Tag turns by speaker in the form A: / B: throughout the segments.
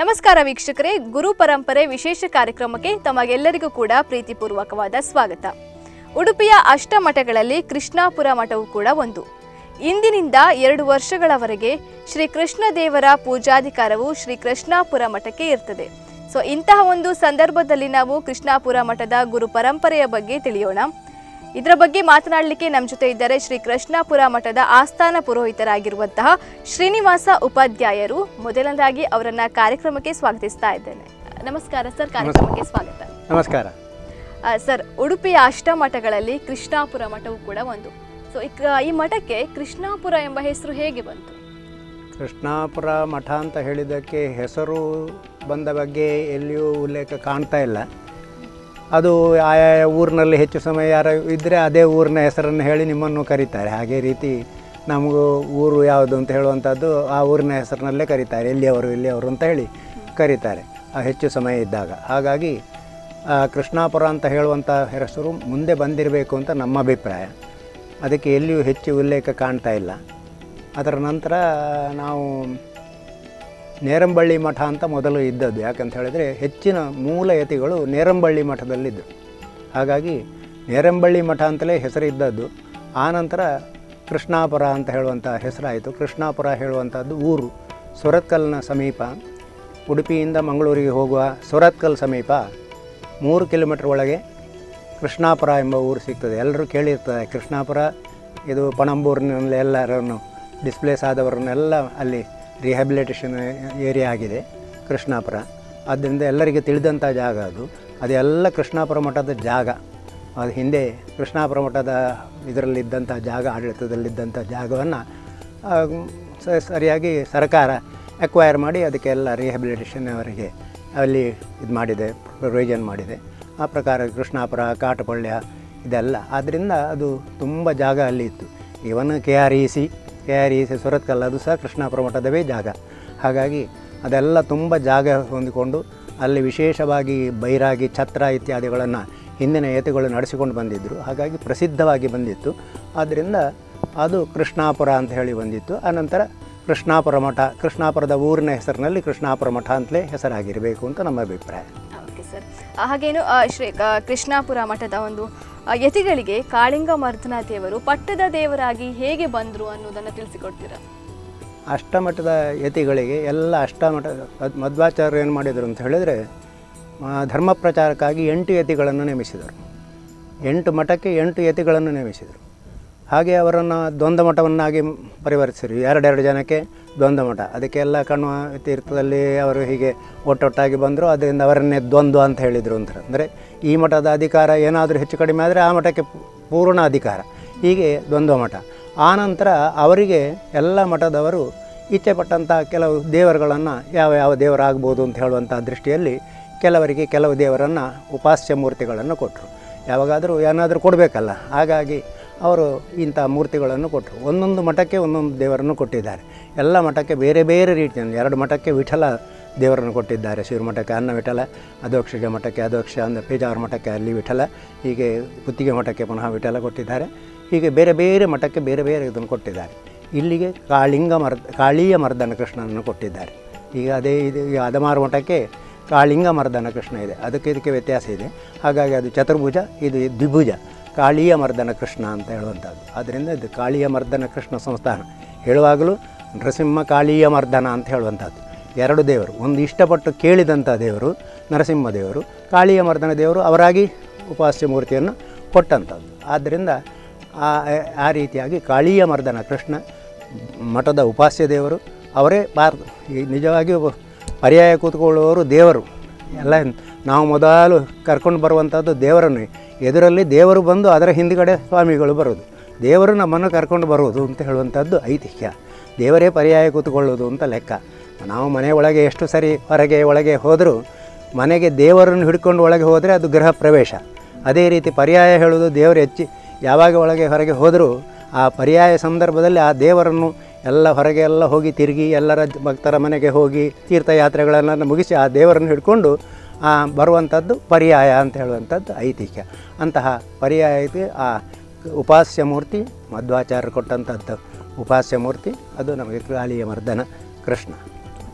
A: ನಮಸ್ಕಾರ ವೀಕ್ಷಕರೇ ಗುರು ಪರಂಪರೆ ವಿಶೇಷ ಕಾರ್ಯಕ್ರಮಕ್ಕೆ ತಮಗೆಲ್ಲರಿಗೂ ಕೂಡ ಪ್ರೀತಿಪೂರ್ವಕವಾದ ಸ್ವಾಗತ ಉಡುಪಿಯ ಅಷ್ಟಮಠಗಳಲ್ಲಿ ಕೃಷ್ಣಾಪುರ ಮಠವು ಕೂಡ ಒಂದು ಇಂದಿನಿಂದ ಎರಡು ವರ್ಷಗಳವರೆಗೆ ಶ್ರೀ ಕೃಷ್ಣ ದೇವರ ಪೂಜಾಧಿಕಾರವು ಶ್ರೀ ಕೃಷ್ಣಾಪುರ ಮಠಕ್ಕೆ ಇರ್ತದೆ ಸೊ ಇಂತಹ ಒಂದು ಸಂದರ್ಭದಲ್ಲಿ ನಾವು ಕೃಷ್ಣಾಪುರ ಮಠದ ಗುರು ಪರಂಪರೆಯ ಬಗ್ಗೆ ತಿಳಿಯೋಣ ಇದರ ಬಗ್ಗೆ ಮಾತನಾಡಲಿಕ್ಕೆ ನಮ್ಮ ಜೊತೆ ಇದ್ದಾರೆ ಶ್ರೀ ಕೃಷ್ಣಾಪುರ ಮಠದ ಆಸ್ಥಾನ ಪುರೋಹಿತರಾಗಿರುವಂತಹ ಶ್ರೀನಿವಾಸ ಉಪಾಧ್ಯಾಯರು ಮೊದಲನೇದಾಗಿ ಅವರನ್ನ ಕಾರ್ಯಕ್ರಮಕ್ಕೆ ಸ್ವಾಗತಿಸ್ತಾ ಇದ್ದೇನೆ ನಮಸ್ಕಾರ ಸರ್ ಕಾರ್ಯಕ್ರಮಕ್ಕೆ ಸ್ವಾಗತ
B: ನಮಸ್ಕಾರ
A: ಆ, ಸರ್ ಉಡುಪಿಯ ಅಷ್ಟಮಠಗಳಲ್ಲಿ ಕೃಷ್ಣಾಪುರ ಮಠವು ಕೂಡ ಒಂದು ಸೊ ಈ ಕ- ಈ ಮಠಕ್ಕೆ ಕೃಷ್ಣಾಪುರ ಎಂಬ ಹೆಸರು ಹೇಗೆ ಬಂತು
B: ಕೃಷ್ಣಾಪುರ ಮಠ ಅಂತ ಹೇಳಿದ್ದಕ್ಕೆ ಹೆಸರು ಬಂದ ಬಗ್ಗೆ ಎಲ್ಲಿಯೂ ಉಲ್ಲೇಖ ಕಾಣ್ತಾ ಇಲ್ಲ ಅದು ಆಯಾಯ ಊರಿನಲ್ಲಿ ಹೆಚ್ಚು ಸಮಯ ಯಾರು ಇದ್ದರೆ ಅದೇ ಊರಿನ ಹೆಸರನ್ನು ಹೇಳಿ ನಿಮ್ಮನ್ನು ಕರೀತಾರೆ ಹಾಗೆ ರೀತಿ ನಮಗೂ ಊರು ಯಾವುದು ಅಂತ ಹೇಳುವಂಥದ್ದು ಆ ಊರಿನ ಹೆಸರಿನಲ್ಲೇ ಕರೀತಾರೆ ಎಲ್ಲಿಯವರು ಇಲ್ಲಿಯವರು ಅಂತ ಹೇಳಿ ಕರೀತಾರೆ ಆ ಹೆಚ್ಚು ಸಮಯ ಇದ್ದಾಗ ಹಾಗಾಗಿ ಆ ಕೃಷ್ಣಾಪುರ ಅಂತ ಹೇಳುವಂಥ ಹೆಸರು ಮುಂದೆ ಬಂದಿರಬೇಕು ಅಂತ ನಮ್ಮ ಅಭಿಪ್ರಾಯ ಅದಕ್ಕೆ ಎಲ್ಲಿಯೂ ಹೆಚ್ಚು ಉಲ್ಲೇಖ ಕಾಣ್ತಾ ಇಲ್ಲ ಅದರ ನಂತರ ನಾವು ನೇರಂಬಳ್ಳಿ ಮಠ ಅಂತ ಮೊದಲು ಇದ್ದದ್ದು ಯಾಕಂತ ಹೇಳಿದರೆ ಹೆಚ್ಚಿನ ಮೂಲ ಯತಿಗಳು ನೇರಂಬಳ್ಳಿ ಮಠದಲ್ಲಿದ್ದು ಹಾಗಾಗಿ ನೇರಂಬಳ್ಳಿ ಮಠ ಅಂತಲೇ ಹೆಸರಿದ್ದದ್ದು ಆನಂತರ ಕೃಷ್ಣಾಪುರ ಅಂತ ಹೇಳುವಂಥ ಹೆಸರಾಯಿತು ಕೃಷ್ಣಾಪುರ ಹೇಳುವಂಥದ್ದು ಊರು ಸುರತ್ಕಲ್ನ ಸಮೀಪ ಉಡುಪಿಯಿಂದ ಮಂಗಳೂರಿಗೆ ಹೋಗುವ ಸುರತ್ಕಲ್ ಸಮೀಪ ಮೂರು ಕಿಲೋಮೀಟ್ರ್ ಒಳಗೆ ಕೃಷ್ಣಾಪುರ ಎಂಬ ಊರು ಸಿಗ್ತದೆ ಎಲ್ಲರೂ ಕೇಳಿರ್ತಾರೆ ಕೃಷ್ಣಾಪುರ ಇದು ಪಣಂಬೂರಿನಲ್ಲಿ ಎಲ್ಲರನ್ನು ಡಿಸ್ಪ್ಲೇಸ್ ಆದವರನ್ನೆಲ್ಲ ಅಲ್ಲಿ ರಿಹ್ಯಾಬಿಲಿಟೇಷನ್ ಏರಿಯಾ ಆಗಿದೆ ಕೃಷ್ಣಾಪುರ ಆದ್ದರಿಂದ ಎಲ್ಲರಿಗೆ ತಿಳಿದಂಥ ಜಾಗ ಅದು ಅದೆಲ್ಲ ಕೃಷ್ಣಾಪುರ ಮಠದ ಜಾಗ ಅದು ಹಿಂದೆ ಕೃಷ್ಣಾಪುರ ಮಠದ ಇದರಲ್ಲಿದ್ದಂಥ ಜಾಗ ಆಡಳಿತದಲ್ಲಿದ್ದಂಥ ಜಾಗವನ್ನು ಸರಿಯಾಗಿ ಸರ್ಕಾರ ಅಕ್ವೈರ್ ಮಾಡಿ ಅದಕ್ಕೆಲ್ಲ ರಿಹ್ಯಾಬಿಲಿಟೇಷನ್ ಅವರಿಗೆ ಅಲ್ಲಿ ಇದು ಮಾಡಿದೆ ಪ್ರೊವಿಷನ್ ಮಾಡಿದೆ ಆ ಪ್ರಕಾರ ಕೃಷ್ಣಾಪುರ ಕಾಟಪಳ್ಯ ಇದೆಲ್ಲ ಆದ್ದರಿಂದ ಅದು ತುಂಬ ಜಾಗ ಅಲ್ಲಿ ಇತ್ತು even K R E C K R E C Surathkal ಅದು ಸಹ ಕೃಷ್ಣಾಪುರ ಮಠದವೇ ಜಾಗ ಹಾಗಾಗಿ ಅದೆಲ್ಲ ತುಂಬ ಜಾಗ ಹೊಂದಿಕೊಂಡು ಅಲ್ಲಿ ವಿಶೇಷವಾಗಿ ಬೈರಾಗಿ ಛತ್ರ ಇತ್ಯಾದಿಗಳನ್ನು ಹಿಂದಿನ ಯತಿಗಳು ನಡೆಸಿಕೊಂಡು ಬಂದಿದ್ದರು ಹಾಗಾಗಿ ಪ್ರಸಿದ್ಧವಾಗಿ ಬಂದಿತ್ತು ಆದ್ದರಿಂದ ಅದು ಕೃಷ್ಣಾಪುರ ಅಂತ ಹೇಳಿ ಬಂದಿತ್ತು ಆನಂತರ ಕೃಷ್ಣಾಪುರ ಮಠ ಕೃಷ್ಣಾಪುರದ ಊರಿನ ಹೆಸರಿನಲ್ಲಿ ಕೃಷ್ಣಾಪುರ ಮಠ ಅಂತಲೇ ಹೆಸರಾಗಿರಬೇಕು ಅಂತ ನಮ್ಮ ಅಭಿಪ್ರಾಯ
A: ಓಕೆ ಸರ್ ಹಾಗೇನು ಆ, ಶ್ರೀ ಆ, ಕೃಷ್ಣಾಪುರ ಮಠದ ಒಂದು ಆ, ಯತಿಗಳಿಗೆ ಕಾಳಿಂಗ ಮರ್ದನ ದೇವರು ಪಟ್ಟದ ದೇವರಾಗಿ ಹೇಗೆ ಬಂದರು ಅನ್ನೋದನ್ನು ತಿಳಿಸಿಕೊಡ್ತೀರಾ
B: ಅಷ್ಟಮಠದ ಯತಿಗಳಿಗೆ ಎಲ್ಲ ಅಷ್ಟಮಠ ಮದ್- ಮಧ್ವಾಚಾರ್ಯರು ಏನು ಮಾಡಿದರು ಅಂತ ಹೇಳಿದರೆ ಆ, ಧರ್ಮ ಪ್ರಚಾರಕ್ಕಾಗಿ ಎಂಟು ಯತಿಗಳನ್ನು ನೇಮಿಸಿದರು ಎಂಟು ಮಠಕ್ಕೆ ಎಂಟು ಯತಿಗಳನ್ನು ನೇಮಿಸಿದರು ಹಾಗೆ ಅವರನ್ನು ದ್ವಂದ್ವ ಮಠವನ್ನಾಗಿ ಪರಿವರ್ತಿಸಿದರು ಎರಡೆರಡು ಜನಕ್ಕೆ ದ್ವಂದ್ವ ಮಠ ಅದಕ್ಕೆಲ್ಲ ಕಣ್ವ ತೀರ್ಥದಲ್ಲಿ ಅವರು ಹೀಗೆ ಒಟ್ಟೊಟ್ಟಾಗಿ ಬಂದರು ಅದರಿಂದ ಅವರನ್ನೇ ದ್ವಂದ್ವ ಅಂತ ಹೇಳಿದರು ಅಂತ ಅಂದರೆ ಈ ಮಠದ ಅಧಿಕಾರ ಏನಾದರೂ ಹೆಚ್ಚು ಕಡಿಮೆ ಆದರೆ ಆ ಮಠಕ್ಕೆ ಪೂ- ಪೂರ್ಣ ಅಧಿಕಾರ ಹೀಗೆ ದ್ವಂದ್ವ ಮಠ ಆನಂತರ ಅವರಿಗೆ ಎಲ್ಲ ಮಠದವರು ಇಚ್ಛೆ ಪಟ್ಟಂಥ ಕೆಲವು ದೇವರುಗಳನ್ನು ಯಾವ ಯಾವ ದೇವರಾಗ್ಬೋದು ಅಂತ ಹೇಳುವಂಥ ದೃಷ್ಟಿಯಲ್ಲಿ ಕೆಲವರಿಗೆ ಕೆಲವು ದೇವರನ್ನು ಉಪಾಸ್ಯ ಮೂರ್ತಿಗಳನ್ನು ಕೊಟ್ಟರು ಯಾವಾಗಾದರೂ ಏನಾದರೂ ಕೊಡಬೇಕಲ್ಲ ಹಾಗಾಗಿ ಅವರು ಇಂಥ ಮೂರ್ತಿಗಳನ್ನು ಕೊಟ್ಟರು ಒಂದೊಂದು ಮಠಕ್ಕೆ ಒಂದೊಂದು ದೇವರನ್ನು ಕೊಟ್ಟಿದ್ದಾರೆ ಎಲ್ಲ ಮಠಕ್ಕೆ ಬೇರೆ ಬೇರೆ ರೀತಿಯಲ್ಲಿ ಎರಡು ಮಠಕ್ಕೆ ವಿಠಲ ದೇವರನ್ನು ಕೊಟ್ಟಿದ್ದಾರೆ ಶಿವಮಠಕ್ಕೆ ಅನ್ನ ವಿಠಲ ಅಧೋಕ್ಷಜ ಮಠಕ್ಕೆ ಅಧೋಕ್ಷ ಅಂದರೆ ಪೇಜಾವರ ಮಠಕ್ಕೆ ಅಲ್ಲಿ ವಿಠಲ ಹೀಗೆ ಕುತ್ತಿಗೆ ಮಠಕ್ಕೆ ಪುನಃ ವಿಠಲ ಕೊಟ್ಟಿದ್ದಾರೆ ಹೀಗೆ ಬೇರೆ ಬೇರೆ ಮಠಕ್ಕೆ ಬೇರೆ ಬೇರೆ ಇದನ್ನು ಕೊಟ್ಟಿದ್ದಾರೆ ಇಲ್ಲಿಗೆ ಕಾಳಿಂಗ ಮರ್ದ ಕಾಳಿಯ ಮರ್ದನ ಕೃಷ್ಣನನ್ನು ಕೊಟ್ಟಿದ್ದಾರೆ ಈಗ ಅದೇ ಇದು ಈಗ ಅದಮಾರು ಮಠಕ್ಕೆ ಕಾಳಿಂಗ ಮರ್ದನ ಕೃಷ್ಣ ಇದೆ ಅದಕ್ಕೆ ಇದಕ್ಕೆ ವ್ಯತ್ಯಾಸ ಇದೆ ಹಾಗಾಗಿ ಅದು ಚತುರ್ಭುಜ ಇದು ದ್ವಿಭುಜ ಕಾಳಿಯ ಮರ್ದನ ಕೃಷ್ಣ ಅಂತ ಹೇಳುವಂಥದ್ದು ಆದ್ದರಿಂದ ಇದು ಕಾಳಿಯ ಮರ್ದನ ಕೃಷ್ಣ ಸಂಸ್ಥಾನ ಹೇಳುವಾಗಲೂ ನರಸಿಂಹ ಕಾಳಿಯ ಮರ್ದನ ಅಂತ ಹೇಳುವಂಥದ್ದು ಎರಡು ದೇವರು ಒಂದು ಇಷ್ಟಪಟ್ಟು ಕೇಳಿದಂಥ ದೇವರು ನರಸಿಂಹ ದೇವರು ಕಾಳಿಯ ಮರ್ದನ ದೇವರು ಅವರಾಗಿ ಉಪಾಸ್ಯ ಮೂರ್ತಿಯನ್ನು ಕೊಟ್ಟಂಥದ್ದು ಆದ್ದರಿಂದ ಆ ಆ ರೀತಿಯಾಗಿ ಕಾಳಿಯ ಮರ್ದನ ಕೃಷ್ಣ ಮಠದ ಉಪಾಸ್ಯ ದೇವರು ಅವರೇ ಭಾರತ ಈ ನಿಜವಾಗಿ ಒಬ್ಬ ಪರ್ಯಾಯ ಕೂತ್ಕೊಳ್ಳುವವರು ದೇವರು ಎಲ್ಲ ನಾವು ಮೊದಲು ಕರ್ಕೊಂಡು ಬರುವಂಥದ್ದು ದೇವರನ್ನು ಎದುರಲ್ಲಿ ದೇವರು ಬಂದು ಅದರ ಹಿಂದುಗಡೆ ಸ್ವಾಮಿಗಳು ಬರೋದು ದೇವರು ನಮ್ಮನ್ನು ಕರ್ಕೊಂಡು ಬರುವುದು ಅಂತ ಹೇಳುವಂಥದ್ದು ಐತಿಹ್ಯ ದೇವರೇ ಪರ್ಯಾಯ ಕೂತ್ಕೊಳ್ಳೋದು ಅಂತ ಲೆಕ್ಕ ನಾವು ಮನೆ ಒಳಗೆ ಎಷ್ಟು ಸರಿ ಹೊರಗೆ ಒಳಗೆ ಹೋದರೂ ಮನೆಗೆ ದೇವರನ್ನು ಹಿಡ್ಕೊಂಡು ಒಳಗೆ ಹೋದರೆ ಅದು ಗೃಹ ಪ್ರವೇಶ ಅದೇ ರೀತಿ ಪರ್ಯಾಯ ಹೇಳೋದು ದೇವರು ಹೆಚ್ಚಿ ಯಾವಾಗ ಒಳಗೆ ಹೊರಗೆ ಹೋದರೂ ಆ ಪರ್ಯಾಯ ಸಂದರ್ಭದಲ್ಲಿ ಆ ದೇವರನ್ನು ಎಲ್ಲ ಹೊರಗೆ ಎಲ್ಲ ಹೋಗಿ ತಿರುಗಿ ಎಲ್ಲರ ಜ- ಭಕ್ತರ ಮನೆಗೆ ಹೋಗಿ ತೀರ್ಥಯಾತ್ರೆಗಳನ್ನು ಮುಗಿಸಿ ಆ ದೇವರನ್ನು ಹಿಡ್ಕೊಂಡು ಆ, ಬರುವಂಥದ್ದು ಪರ್ಯಾಯ ಅಂತ ಹೇಳುವಂಥದ್ದು ಐತಿಹ್ಯ ಅಂತಹ ಪರ್ಯಾಯಕ್ಕೆ ಆ ಉಪಾಸ್ಯ ಮೂರ್ತಿ ಮಧ್ವಾಚಾರ್ಯರು ಕೊಟ್ಟಂಥದ್ದು ಉಪಾಸ್ಯ ಮೂರ್ತಿ ಅದು ನಮಗೆ ಕಾಳಿಯ ಮರ್ದನ ಕೃಷ್ಣ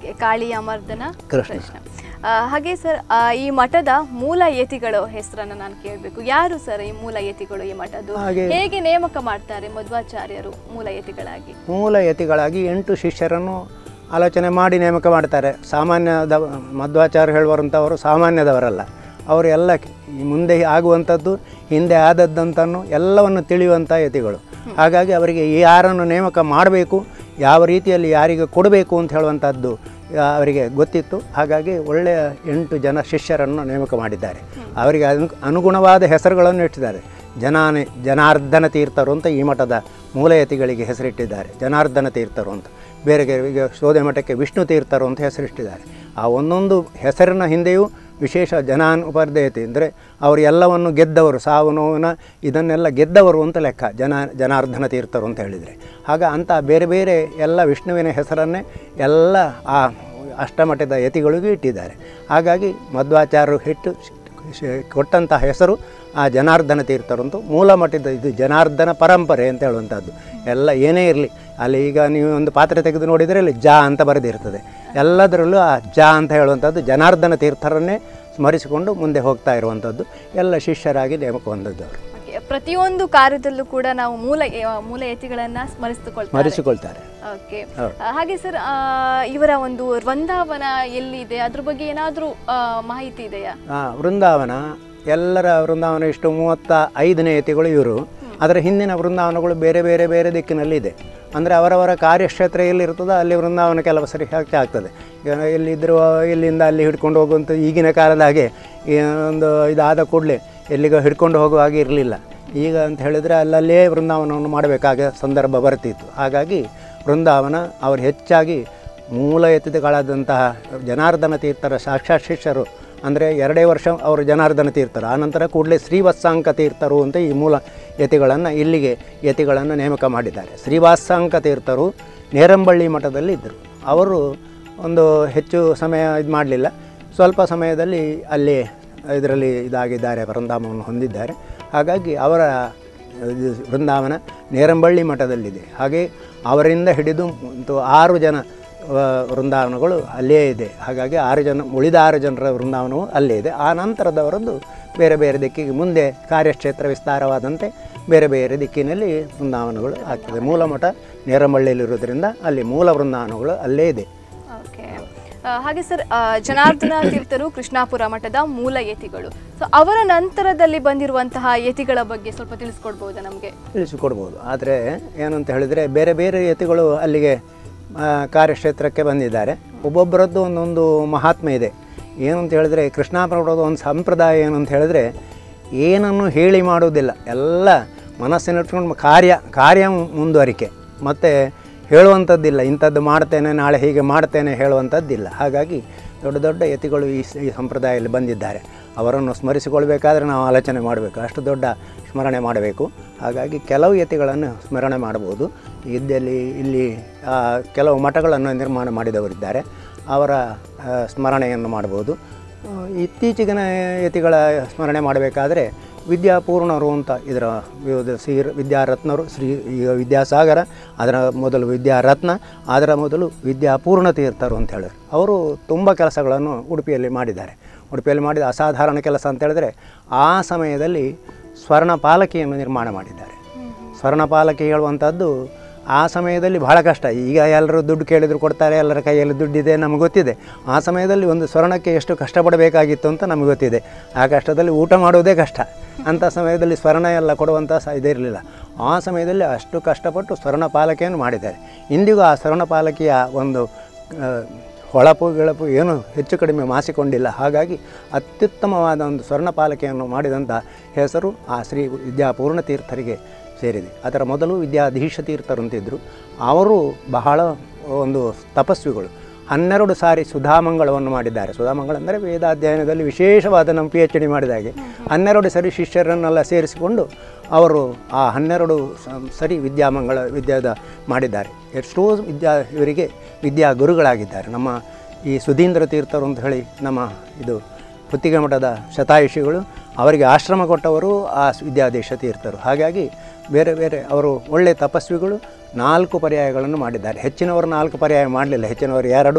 A: ಓಕೆ ಕಾಳಿ ಅಮರ್ದನ
B: ಕೃಷ್ಣ.
A: ಕೃಷ್ಣ ಆ, ಹಾಗೆ ಸರ್ ಆ, ಈ ಮಠದ ಮೂಲ ಯತಿಗಳು ಹೆಸರನ್ನ ನಾನು ಕೇಳಬೇಕು ಯಾರು ಸರ್ ಈ ಮೂಲ ಯತಿಗಳು ಈ ಮಠದ್ದು
B: ಹಾಗೆ-
A: ಹೇಗೆ ನೇಮಕ ಮಾಡ್ತಾರೆ ಮಧ್ವಾಚಾರ್ಯರು ಮೂಲ ಯತಿಗಳಾಗಿ
B: ಮೂಲ ಯತಿಗಳಾಗಿ ಎಂಟು ಶಿಷ್ಯರನ್ನು ಆಲೋಚನೆ ಮಾಡಿ ನೇಮಕ ಮಾಡ್ತಾರೆ ಸಾಮಾನ್ಯದ ಮಧ್ವಾಚಾರ್ಯ ಹೇಳುವಂಥವರು ಸಾಮಾನ್ಯದವರಲ್ಲ ಅವರು ಎಲ್ಲ ಈ ಮುಂದೆ ಆಗುವಂಥದ್ದು ಹಿಂದೆ ಆದದ್ದಂತನ್ನು ಎಲ್ಲವನ್ನು ತಿಳಿಯುವಂಥ ಯತಿಗಳು ಹಾಗಾಗಿ ಅವರಿಗೆ ಯಾರನ್ನು ನೇಮಕ ಮಾಡಬೇಕು ಯಾವ ರೀತಿಯಲ್ಲಿ ಯಾರಿಗೆ ಕೊಡಬೇಕು ಅಂತ ಹೇಳುವಂಥದ್ದು ಆ, ಅವರಿಗೆ ಗೊತ್ತಿತ್ತು ಹಾಗಾಗಿ ಒಳ್ಳೆಯ ಎಂಟು ಜನ ಶಿಷ್ಯರನ್ನು ನೇಮಕ ಮಾಡಿದ್ದಾರೆ ಅವರಿಗೆ ಅನು ಅನುಗುಣವಾದ ಹೆಸರುಗಳನ್ನು ಇಟ್ಟಿದ್ದಾರೆ ಜನಾನೆ ಜನಾರ್ದನ ತೀರ್ಥರು ಅಂತ ಈ ಮಠದ ಮೂಲಯತಿಗಳಿಗೆ ಹೆಸರಿಟ್ಟಿದ್ದಾರೆ ಜನಾರ್ದನ ತೀರ್ಥರು ಅಂತ ಬೇರೆ ಬೇರೆ ಈಗ ಶೋಧೆ ಮಠಕ್ಕೆ ವಿಷ್ಣು ತೀರ್ಥರು ಅಂತ ಹೆಸರಿಟ್ಟಿದ್ದಾರೆ ಆ ಒಂದೊಂದು ಹೆಸರಿನ ಹಿಂದೆಯೂ ವಿಶೇಷ ಜನಾನ್ ಉಪಾಧ್ಯಾಯತಿ ಅಂದರೆ ಅವರು ಎಲ್ಲವನ್ನು ಗೆದ್ದವರು ಸಾವು ನೋವಿನ ಇದನ್ನೆಲ್ಲ ಗೆದ್ದವರು ಅಂತ ಲೆಕ್ಕ ಜನ ಜನಾರ್ದನ ತೀರ್ಥರು ಅಂತ ಹೇಳಿದರೆ ಆಗ ಅಂಥ ಬೇರೆ ಬೇರೆ ಎಲ್ಲ ವಿಷ್ಣುವಿನ ಹೆಸರನ್ನೇ ಎಲ್ಲ ಆ ಅಷ್ಟಮಠದ ಯತಿಗಳಿಗೂ ಇಟ್ಟಿದ್ದಾರೆ ಹಾಗಾಗಿ ಮಧ್ವಾಚಾರ್ಯರು ಹಿಟ್ಟು ಶ್- ಕೊಟ್ಟಂಥ ಹೆಸರು ಆ ಜನಾರ್ದನ ತೀರ್ಥರು ಅಂತ ಮೂಲ ಮಠದ ಇದು ಜನಾರ್ದನ ಪರಂಪರೆ ಅಂತ ಹೇಳುವಂಥದ್ದು ಎಲ್ಲ ಏನೇ ಇರಲಿ ಅಲ್ಲಿ ಈಗ ನೀವು ಒಂದು ಪಾತ್ರೆ ತೆಗೆದು ನೋಡಿದರೆ ಅಲ್ಲಿ ಜಾ ಅಂತ ಬರೆದಿರ್ತದೆ ಎಲ್ಲದರಲ್ಲೂ ಆ ಜಾ ಅಂತ ಹೇಳುವಂಥದ್ದು ಜನಾರ್ದನ ತೀರ್ಥರನ್ನೇ ಸ್ಮರಿಸಿಕೊಂಡು ಮುಂದೆ ಹೋಗ್ತಾ ಇರುವಂಥದ್ದು ಎಲ್ಲ ಶಿಷ್ಯರಾಗಿ ನೇಮಕ ಹೊಂದಿದ್ದು ಅವರು
A: Okay, ಪ್ರತಿಯೊಂದು ಕಾರ್ಯದಲ್ಲೂ ಕೂಡ ನಾವು ಮೂಲ ಆ, ಮೂಲ ಯತಿಗಳನ್ನ ಸ್ಮರಿಸಿಕೊಳ್ತಾರೆ
B: ಸ್ಮರಿಸಿಕೊಳ್ತಾರೆ
A: ಓಕೆ
B: ಹೌದು.
A: ಹಾಗೆ ಸರ್ ಆ, ಇವರ ಒಂದು ವೃಂದಾವನ ಎಲ್ಲಿದೆ ಅದ್ರ ಬಗ್ಗೆ ಏನಾದರೂ ಮಾಹಿತಿ ಇದೆಯಾ
B: ಆ, ವೃಂದಾವನ ಎಲ್ಲರ ವೃಂದಾವನ ಇಷ್ಟು ಮೂವತ್ತ ಐದನೇ ಯತಿಗಳು ಇವರು ಅದರ ಹಿಂದಿನ ವೃಂದಾವನಗಳು ಬೇರೆ ಬೇರೆ ಬೇರೆ ದಿಕ್ಕಿನಲ್ಲಿದೆ ಅಂದರೆ ಅವರವರ ಕಾರ್ಯಕ್ಷೇತ್ರ ಎಲ್ಲಿರ್ತದೋ ಅಲ್ಲಿ ವೃಂದಾವನ ಕೆಲವು ಸರಿ ಹಾಕಿ ಆಗ್ತದೆ ಈಗ ಎಲ್ಲಿದ್ದರೂ ಇಲ್ಲಿಂದ ಅಲ್ಲಿ ಹಿಡ್ಕೊಂಡು ಹೋಗುವಂಥ ಈಗಿನ ಕಾಲದ ಹಾಗೆ ಈ ಒಂದು ಇದಾದ ಕೂಡಲೇ ಎಲ್ಲಿಗೋ ಹಿಡ್ಕೊಂಡು ಹೋಗುವ ಹಾಗೆ ಇರಲಿಲ್ಲ ಈಗ ಅಂತ ಹೇಳಿದರೆ ಅಲ್ಲಲ್ಲೇ ವೃಂದಾವನವನ್ನು ಮಾಡಬೇಕಾದ ಸಂದರ್ಭ ಬರ್ತಿತ್ತು ಹಾಗಾಗಿ ವೃಂದಾವನ ಅವರು ಹೆಚ್ಚಾಗಿ ಮೂಲ ಯತಿಗಳಾದಂತಹ ಜನಾರ್ದನ ತೀರ್ಥರ ಸಾಕ್ಷಾತ್ ಶಿಷ್ಯರು ಅಂದರೆ ಎರಡೇ ವರ್ಷ ಅವರು ಜನಾರ್ದನ ತೀರ್ಥರು ಆನಂತರ ಕೂಡಲೇ ಶ್ರೀವತ್ಸಾಂಕ ತೀರ್ಥರು ಅಂತ ಈ ಮೂಲ ಯತಿಗಳನ್ನು ಇಲ್ಲಿಗೆ ಯತಿಗಳನ್ನು ನೇಮಕ ಮಾಡಿದ್ದಾರೆ ಶ್ರೀವಾತ್ಸಾಂಕ ತೀರ್ಥರು ನೇರಂಬಳ್ಳಿ ಮಠದಲ್ಲಿ ಇದ್ದರು ಅವರು ಒಂದು ಹೆಚ್ಚು ಸಮಯ ಇದು ಮಾಡಲಿಲ್ಲ ಸ್ವಲ್ಪ ಸಮಯದಲ್ಲಿ ಅಲ್ಲಿ ಇದರಲ್ಲಿ ಇದಾಗಿದ್ದಾರೆ ಪರಂಧಾಮವನ್ನು ಹೊಂದಿದ್ದಾರೆ ಹಾಗಾಗಿ ಅವರ ಇದು ವೃಂದಾವನ ನೇರಂಬಳ್ಳಿ ಮಠದಲ್ಲಿದೆ ಹಾಗೆ ಅವರಿಂದ ಹಿಡಿದು ಒಂದು ಆರು ಜನ ಆ, ವೃಂದಾವನಗಳು ಅಲ್ಲೇ ಇದೆ ಹಾಗಾಗಿ ಆರು ಜನ ಉಳಿದ ಆರು ಜನರ ವೃಂದಾವನವು ಅಲ್ಲೇ ಇದೆ ಆ ನಂತರದವರದ್ದು ಬೇರೆ ಬೇರೆ ದಿಕ್ಕಿಗೆ ಮುಂದೆ ಕಾರ್ಯಕ್ಷೇತ್ರ ವಿಸ್ತಾರವಾದಂತೆ ಬೇರೆ ಬೇರೆ ದಿಕ್ಕಿನಲ್ಲಿ ವೃಂದಾವನಗಳು ಆಗ್ತದೆ ಮೂಲ ಮಠ ನೇರಮಳ್ಳಿಯಲ್ಲಿರೋದ್ರಿಂದ ಅಲ್ಲಿ ಮೂಲ ವೃಂದಾವನಗಳು ಅಲ್ಲೇ ಇದೆ
A: ಓಕೆ ಹಾಗೆ ಸರ್ ಆ, ಜನಾರ್ದನ ತೀರ್ಥರು ಕೃಷ್ಣಾಪುರ ಮಠದ ಮೂಲ ಯತಿಗಳು ಸೊ ಅವರ ನಂತರದಲ್ಲಿ ಬಂದಿರುವಂತಹ ಯತಿಗಳ ಬಗ್ಗೆ ಸ್ವಲ್ಪ ತಿಳಿಸ್ಕೊಡ್ಬೋದಾ ನಮಗೆ
B: ತಿಳಿಸಿಕೊಡ್ಬೋದು ಆದರೆ ಏನಂತ ಹೇಳಿದರೆ ಬೇರೆ ಬೇರೆ ಯತಿಗಳು ಅಲ್ಲಿಗೆ ಆ, ಕಾರ್ಯಕ್ಷೇತ್ರಕ್ಕೆ ಬಂದಿದ್ದಾರೆ ಒಬ್ಬೊಬ್ಬರದ್ದು ಒಂದೊಂದು ಮಹಾತ್ಮ ಇದೆ ಏನಂತ ಹೇಳಿದ್ರೆ ಕೃಷ್ಣಾಪುರದ ಒಂದು ಸಂಪ್ರದಾಯ ಏನು ಅಂತ ಹೇಳಿದ್ರೆ ಏನನ್ನು ಹೇಳಿ ಮಾಡುವುದಿಲ್ಲ ಎಲ್ಲ ಮನಸ್ಸಿನಿಟ್ಕೊಂಡು ಕಾರ್ಯ ಕಾರ್ಯ ಮುಂದುವರಿಕೆ ಮತ್ತು ಹೇಳುವಂಥದ್ದಿಲ್ಲ ಇಂಥದ್ದು ಮಾಡ್ತೇನೆ ನಾಳೆ ಹೀಗೆ ಮಾಡ್ತೇನೆ ಹೇಳುವಂಥದ್ದಿಲ್ಲ ಹಾಗಾಗಿ ದೊಡ್ಡ ದೊಡ್ಡ ಯತಿಗಳು ಈ ಸ- ಈ ಸಂಪ್ರದಾಯದಲ್ಲಿ ಬಂದಿದ್ದಾರೆ ಅವರನ್ನು ಸ್ಮರಿಸಿಕೊಳ್ಬೇಕಾದ್ರೆ ನಾವು ಆಲೋಚನೆ ಮಾಡಬೇಕು ಅಷ್ಟು ದೊಡ್ಡ ಸ್ಮರಣೆ ಮಾಡಬೇಕು ಹಾಗಾಗಿ ಕೆಲವು ಯತಿಗಳನ್ನು ಸ್ಮರಣೆ ಮಾಡ್ಬೋದು ಇದ್ದಲ್ಲಿ ಇಲ್ಲಿ ಆ, ಕೆಲವು ಮಠಗಳನ್ನು ನಿರ್ಮಾಣ ಮಾಡಿದವರಿದ್ದಾರೆ ಅವರ ಆ, ಸ್ಮರಣೆಯನ್ನು ಮಾಡ್ಬೋದು ಆ, ಇತ್ತೀಚಿಗಿನ ಯತಿಗಳ ಸ್ಮರಣೆ ಮಾಡಬೇಕಾದ್ರೆ ವಿದ್ಯಾಪೂರ್ಣರು ಅಂತ ಇದರ ವಿವಿಧ ಶ್ರೀ ವಿದ್ಯಾರತ್ನರು ಶ್ರೀ ಈಗ ವಿದ್ಯಾಸಾಗರ ಅದರ ಮೊದಲು ವಿದ್ಯಾರತ್ನ ಅದರ ಮೊದಲು ವಿದ್ಯಾಪೂರ್ಣ ತೀರ್ಥರು ಅಂತ ಹೇಳಿದ್ರು ಅವರು ತುಂಬ ಕೆಲಸಗಳನ್ನು ಉಡುಪಿಯಲ್ಲಿ ಮಾಡಿದ್ದಾರೆ ಉಡುಪಿಯಲ್ಲಿ ಮಾಡಿದ ಅಸಾಧಾರಣ ಕೆಲಸ ಅಂತ ಹೇಳಿದ್ರೆ ಆ ಸಮಯದಲ್ಲಿ ಸ್ವರ್ಣ ಪಾಲಕಿಯನ್ನು ನಿರ್ಮಾಣ ಮಾಡಿದ್ದಾರೆ ಸ್ವರ್ಣ ಪಾಲಕಿ ಹೇಳುವಂಥದ್ದು ಆ ಸಮಯದಲ್ಲಿ ಬಹಳ ಕಷ್ಟ ಈಗ ಎಲ್ಲರೂ ದುಡ್ಡು ಕೇಳಿದ್ರು ಕೊಡ್ತಾರೆ ಎಲ್ಲರ ಕೈಯಲ್ಲಿ ದುಡ್ಡಿದೆ ನಮಗೆ ಗೊತ್ತಿದೆ ಆ ಸಮಯದಲ್ಲಿ ಒಂದು ಸ್ವರ್ಣಕ್ಕೆ ಎಷ್ಟು ಕಷ್ಟಪಡಬೇಕಾಗಿತ್ತು ಅಂತ ನಮಗೆ ಗೊತ್ತಿದೆ ಆ ಕಷ್ಟದಲ್ಲಿ ಊಟ ಮಾಡುವುದೇ ಕಷ್ಟ ಅಂಥ ಸಮಯದಲ್ಲಿ ಸ್ವರ್ಣ ಎಲ್ಲ ಕೊಡುವಂಥ ಸ ಇದಿರಲಿಲ್ಲ ಆ ಸಮಯದಲ್ಲಿ ಅಷ್ಟು ಕಷ್ಟಪಟ್ಟು ಸ್ವರ್ಣ ಪಾಲಕಿಯನ್ನು ಮಾಡಿದ್ದಾರೆ ಇಂದಿಗೂ ಆ ಸ್ವರ್ಣ ಪಾಲಕಿಯ ಒಂದು ಆ, ಹೊಳಪು ಗಿಳಪು ಏನು ಹೆಚ್ಚು ಕಡಿಮೆ ಮಾಸಿಕೊಂಡಿಲ್ಲ ಹಾಗಾಗಿ ಅತ್ಯುತ್ತಮವಾದ ಒಂದು ಸ್ವರ್ಣ ಪಾಲಕಿಯನ್ನು ಮಾಡಿದಂಥ ಹೆಸರು ಆ ಶ್ರೀ ವಿದ್ಯಾಪೂರ್ಣ ತೀರ್ಥರಿಗೆ ಸೇರಿದೆ ಅದರ ಮೊದಲು ವಿದ್ಯಾಧೀಶ ತೀರ್ಥರು ಅಂತಿದ್ದರು ಅವರು ಬಹಳ ಒಂದು ತಪಸ್ವಿಗಳು ಹನ್ನೆರಡು ಸಾರಿ ಸುಧಾಮಂಗಳವನ್ನು ಮಾಡಿದ್ದಾರೆ ಸುಧಾಮಂಗಳ ಅಂದರೆ ವೇದಾಧ್ಯಯನದಲ್ಲಿ ವಿಶೇಷವಾದ ನಮ್ಮ ಪಿ ಎಚ್ ಡಿ ಮಾಡಿದ ಹಾಗೆ ಹನ್ನೆರಡು ಸರಿ ಶಿಷ್ಯರನ್ನೆಲ್ಲ ಸೇರಿಸಿಕೊಂಡು ಅವರು ಆ ಹನ್ನೆರಡು ಸ- ಸರಿ ವಿದ್ಯಾಮಂಗಳ ವಿದ್ಯಾದ ಮಾಡಿದ್ದಾರೆ ಎಷ್ಟೋ ವಿದ್ಯಾ ಇವರಿಗೆ ವಿದ್ಯಾ ಗುರುಗಳಾಗಿದ್ದಾರೆ ನಮ್ಮ ಈ ಸುಧೀಂದ್ರ ತೀರ್ಥರು ಅಂತ ಹೇಳಿ ನಮ್ಮ ಇದು ಪುತ್ತಿಗೆ ಮಠದ ಶತಾಯುಷಿಗಳು ಅವರಿಗೆ ಆಶ್ರಮ ಕೊಟ್ಟವರು ಆ ವಿದ್ಯಾಧೀಶ ತೀರ್ಥರು ಹಾಗಾಗಿ ಬೇರೆ ಬೇರೆ ಅವರು ಒಳ್ಳೆಯ ತಪಸ್ವಿಗಳು ನಾಲ್ಕು ಪರ್ಯಾಯಗಳನ್ನು ಮಾಡಿದ್ದಾರೆ ಹೆಚ್ಚಿನವರು ನಾಲ್ಕು ಪರ್ಯಾಯ ಮಾಡಲಿಲ್ಲ ಹೆಚ್ಚಿನವರು ಎರಡು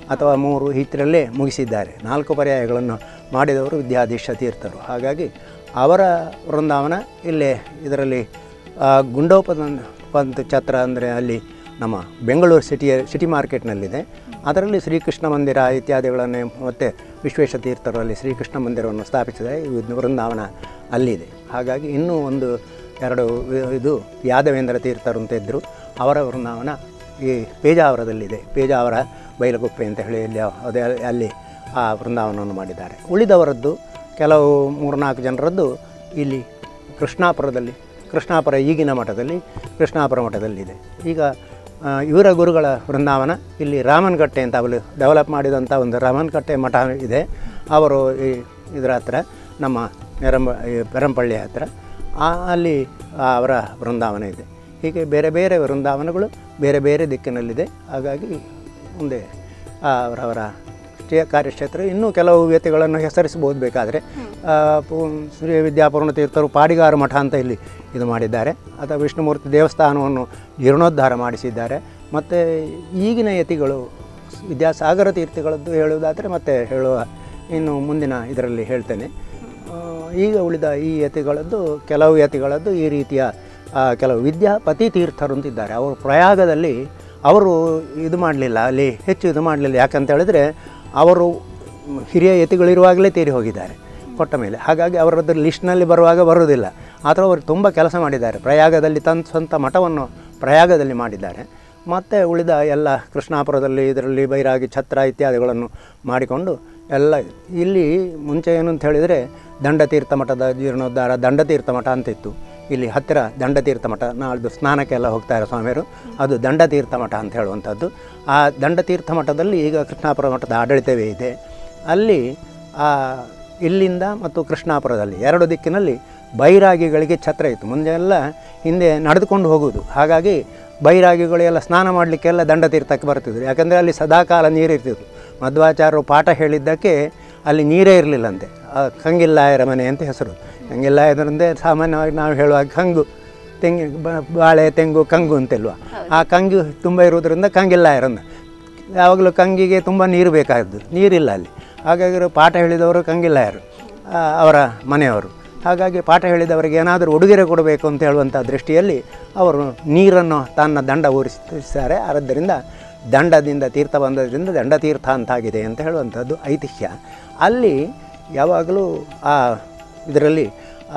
B: ಅಥವಾ ಮೂರು ಇದರಲ್ಲೇ ಮುಗಿಸಿದ್ದಾರೆ ನಾಲ್ಕು ಪರ್ಯಾಯಗಳನ್ನು ಮಾಡಿದವರು ವಿದ್ಯಾಧೀಶ ತೀರ್ಥರು ಹಾಗಾಗಿ ಅವರ ವೃಂದಾವನ ಇಲ್ಲೇ ಇದರಲ್ಲಿ ಆ, ಗುಂಡೋಪದ ಪಂತ್ ಛತ್ರ ಅಂದರೆ ಅಲ್ಲಿ ನಮ್ಮ ಬೆಂಗಳೂರು ಸಿಟಿಯ ಸಿಟಿ ಮಾರ್ಕೆಟ್ನಲ್ಲಿದೆ ಅದರಲ್ಲಿ ಶ್ರೀಕೃಷ್ಣ ಮಂದಿರ ಇತ್ಯಾದಿಗಳನ್ನು ಮತ್ತು ವಿಶ್ವೇಶ ತೀರ್ಥರು ಅಲ್ಲಿ ಶ್ರೀಕೃಷ್ಣ ಮಂದಿರವನ್ನು ಸ್ಥಾಪಿಸಿದೆ ಈ ವೃಂದಾವನ ಅಲ್ಲಿದೆ ಹಾಗಾಗಿ ಇನ್ನೂ ಒಂದು ಎರಡು ವಿ- ಇದು ಯಾದವೇಂದ್ರ ತೀರ್ಥರು ಅಂತ ಇದ್ದರು ಅವರ ವೃಂದಾವನ ಈ ಪೇಜಾವರದಲ್ಲಿದೆ ಪೇಜಾವರ ಬೈಲಗುಪ್ಪೆ ಅಂತ ಹೇಳಿ ಅಲ್ಲಿ ಅದೇ ಅಲ್ಲಿ ಆ ವೃಂದಾವನವನ್ನು ಮಾಡಿದ್ದಾರೆ ಉಳಿದವರದ್ದು ಕೆಲವು ಮೂರ್ನಾಲ್ಕು ಜನರದ್ದು ಇಲ್ಲಿ ಕೃಷ್ಣಾಪುರದಲ್ಲಿ ಕೃಷ್ಣಾಪುರ ಈಗಿನ ಮಠದಲ್ಲಿ ಕೃಷ್ಣಾಪುರ ಮಠದಲ್ಲಿದೆ ಈಗ ಆ, ಇವರ ಗುರುಗಳ ವೃಂದಾವನ ಇಲ್ಲಿ ರಾಮನ್ಕಟ್ಟೆ ಅಂತ ಅವರು ಡೆವಲಪ್ ಮಾಡಿದಂಥ ಒಂದು ರಾಮನ್ಕಟ್ಟೆ ಮಠ ಇದೆ ಅವರು ಈ ಇದರ ಹತ್ರ ನಮ್ಮ ನೆರಂಬ ಈ ಪೆರಂಪಳ್ಳಿ ಹತ್ರ ಆ ಅಲ್ಲಿ ಆ ಅವರ ವೃಂದಾವನ ಇದೆ ಹೀಗೆ ಬೇರೆ ಬೇರೆ ವೃಂದಾವನಗಳು ಬೇರೆ ಬೇರೆ ದಿಕ್ಕಿನಲ್ಲಿದೆ ಹಾಗಾಗಿ ಮುಂದೆ ಆ ಅವರವರ ಕ್ಷೇ- ಕಾರ್ಯಕ್ಷೇತ್ರ ಇನ್ನೂ ಕೆಲವು ವ್ಯಕ್ತಿಗಳನ್ನು ಹೆಸರಿಸಬಹುದು ಬೇಕಾದರೆ ಆ, ಪೂ- ಶ್ರೀ ವಿದ್ಯಾಪೂರ್ಣ ತೀರ್ಥರು ಪಾಡಿಗಾರ ಮಠ ಅಂತ ಇಲ್ಲಿ ಇದು ಮಾಡಿದ್ದಾರೆ ಅಥವಾ ವಿಷ್ಣುಮೂರ್ತಿ ದೇವಸ್ಥಾನವನ್ನು ಜೀರ್ಣೋದ್ಧಾರ ಮಾಡಿಸಿದ್ದಾರೆ ಮತ್ತು ಈಗಿನ ಯತಿಗಳು ವಿದ್ಯಾಸಾಗರ ತೀರ್ಥಗಳದ್ದು ಹೇಳುವುದಾದರೆ ಮತ್ತೆ ಹೇಳುವ ಇನ್ನು ಮುಂದಿನ ಇದರಲ್ಲಿ ಹೇಳ್ತೇನೆ ಆ, ಈಗ ಉಳಿದ ಈ ಯತಿಗಳದ್ದು ಕೆಲವು ಯತಿಗಳದ್ದು ಈ ರೀತಿಯ ಆ, ಕೆಲವು ವಿದ್ಯಾಪತಿ ತೀರ್ಥರು ಅಂತಿದ್ದಾರೆ ಅವರು ಪ್ರಯಾಗದಲ್ಲಿ ಅವರು ಇದು ಮಾಡಲಿಲ್ಲ ಅಲ್ಲಿ ಹೆಚ್ಚು ಇದು ಮಾಡಲಿಲ್ಲ ಯಾಕಂತ ಹೇಳಿದ್ರೆ ಅವರು ಹಿರಿಯ ಯತಿಗಳಿರುವಾಗಲೇ ತೀರಿ ಹೋಗಿದ್ದಾರೆ ಕೊಟ್ಟ ಮೇಲೆ ಹಾಗಾಗಿ ಅವರದ್ದು ಲಿಸ್ಟ್ನಲ್ಲಿ ಬರುವಾಗ ಬರುವುದಿಲ್ಲ ಆದರೆ ಅವರು ತುಂಬ ಕೆಲಸ ಮಾಡಿದ್ದಾರೆ ಪ್ರಯಾಗದಲ್ಲಿ ತನ್ನ ಸ್ವಂತ ಮಠವನ್ನು ಪ್ರಯಾಗದಲ್ಲಿ ಮಾಡಿದ್ದಾರೆ ಮತ್ತು ಉಳಿದ ಎಲ್ಲ ಕೃಷ್ಣಾಪುರದಲ್ಲಿ ಇದರಲ್ಲಿ ಬೈರಾಗಿ ಛತ್ರ ಇತ್ಯಾದಿಗಳನ್ನು ಮಾಡಿಕೊಂಡು ಎಲ್ಲ ಇಲ್ಲಿ ಮುಂಚೆ ಏನು ಅಂತ ಹೇಳಿದರೆ ದಂಡತೀರ್ಥ ಮಠದ ಜೀರ್ಣೋದ್ಧಾರ ದಂಡತೀರ್ಥ ಮಠ ಅಂತಿತ್ತು ಇಲ್ಲಿ ಹತ್ತಿರ ದಂಡತೀರ್ಥ ಮಠ ನಾಳ್ದು ಸ್ನಾನಕ್ಕೆಲ್ಲ ಹೋಗ್ತಾರೆ ಸ್ವಾಮಿಯರು ಅದು ದಂಡತೀರ್ಥ ಮಠ ಅಂತ ಹೇಳುವಂಥದ್ದು ಆ ದಂಡತೀರ್ಥ ಮಠದಲ್ಲಿ ಈಗ ಕೃಷ್ಣಾಪುರ ಮಠದ ಆಡಳಿತವೇ ಇದೆ ಅಲ್ಲಿ ಆ ಇಲ್ಲಿಂದ ಮತ್ತು ಕೃಷ್ಣಾಪುರದಲ್ಲಿ ಎರಡು ದಿಕ್ಕಿನಲ್ಲಿ ಬೈರಾಗಿಗಳಿಗೆ ಛತ್ರ ಇತ್ತು ಮುಂದೆ ಎಲ್ಲ ಹಿಂದೆ ನಡೆದುಕೊಂಡು ಹೋಗುವುದು ಹಾಗಾಗಿ ಬೈರಾಗಿಗಳೆಲ್ಲ ಸ್ನಾನ ಮಾಡಲಿಕ್ಕೆಲ್ಲ ದಂಡತೀರ್ಥಕ್ಕೆ ಬರ್ತಿದ್ರು ಯಾಕಂದರೆ ಅಲ್ಲಿ ಸದಾಕಾಲ ನೀರಿರ್ತಿತ್ತು ಮಧ್ವಾಚಾರ್ಯರು ಪಾಠ ಹೇಳಿದ್ದಕ್ಕೆ ಅಲ್ಲಿ ನೀರೇ ಇರಲಿಲ್ಲಂತೆ ಆ ಕಂಗಿಲ್ಲಾಯರ ಮನೆ ಅಂತ ಹೆಸರು ಕಂಗಿಲ್ಲಾಯರಂದರೆ ಸಾಮಾನ್ಯವಾಗಿ ನಾವು ಹೇಳುವಾಗ ಕಂಗು ತೆಂಗಿ ಬ- ಬಾಳೆ ತೆಂಗು ಕಂಗು ಅಂತೆಲ್ವ ಆ ಕಂಗು ತುಂಬ ಇರುವುದರಿಂದ ಕಂಗಿಲ್ಲಾಯರನ್ನು ಯಾವಾಗಲೂ ಕಂಗಿಗೆ ತುಂಬ ನೀರು ಬೇಕಾದ್ದು ನೀರಿಲ್ಲ ಅಲ್ಲಿ ಹಾಗಾಗಿ ಇವರು ಪಾಠ ಹೇಳಿದವರು ಕಂಗಿಲ್ಲಾಯರು ಆ, ಅವರ ಮನೆಯವರು ಹಾಗಾಗಿ ಪಾಠ ಹೇಳಿದವರಿಗೆ ಏನಾದರೂ ಉಡುಗೊರೆ ಕೊಡಬೇಕು ಅಂತ ಹೇಳುವಂಥ ದೃಷ್ಟಿಯಲ್ಲಿ ಅವರು ನೀರನ್ನು ತನ್ನ ದಂಡ ಊರಿಸಿದ್ದಾರೆ ಆದ್ದರಿಂದ ದಂಡದಿಂದ ತೀರ್ಥ ಬಂದದ್ರಿಂದ ದಂಡತೀರ್ಥ ಅಂತಾಗಿದೆ ಅಂತ ಹೇಳುವಂಥದ್ದು ಐತಿಹ್ಯ ಅಲ್ಲಿ ಯಾವಾಗಲೂ ಆ ಇದರಲ್ಲಿ ಆ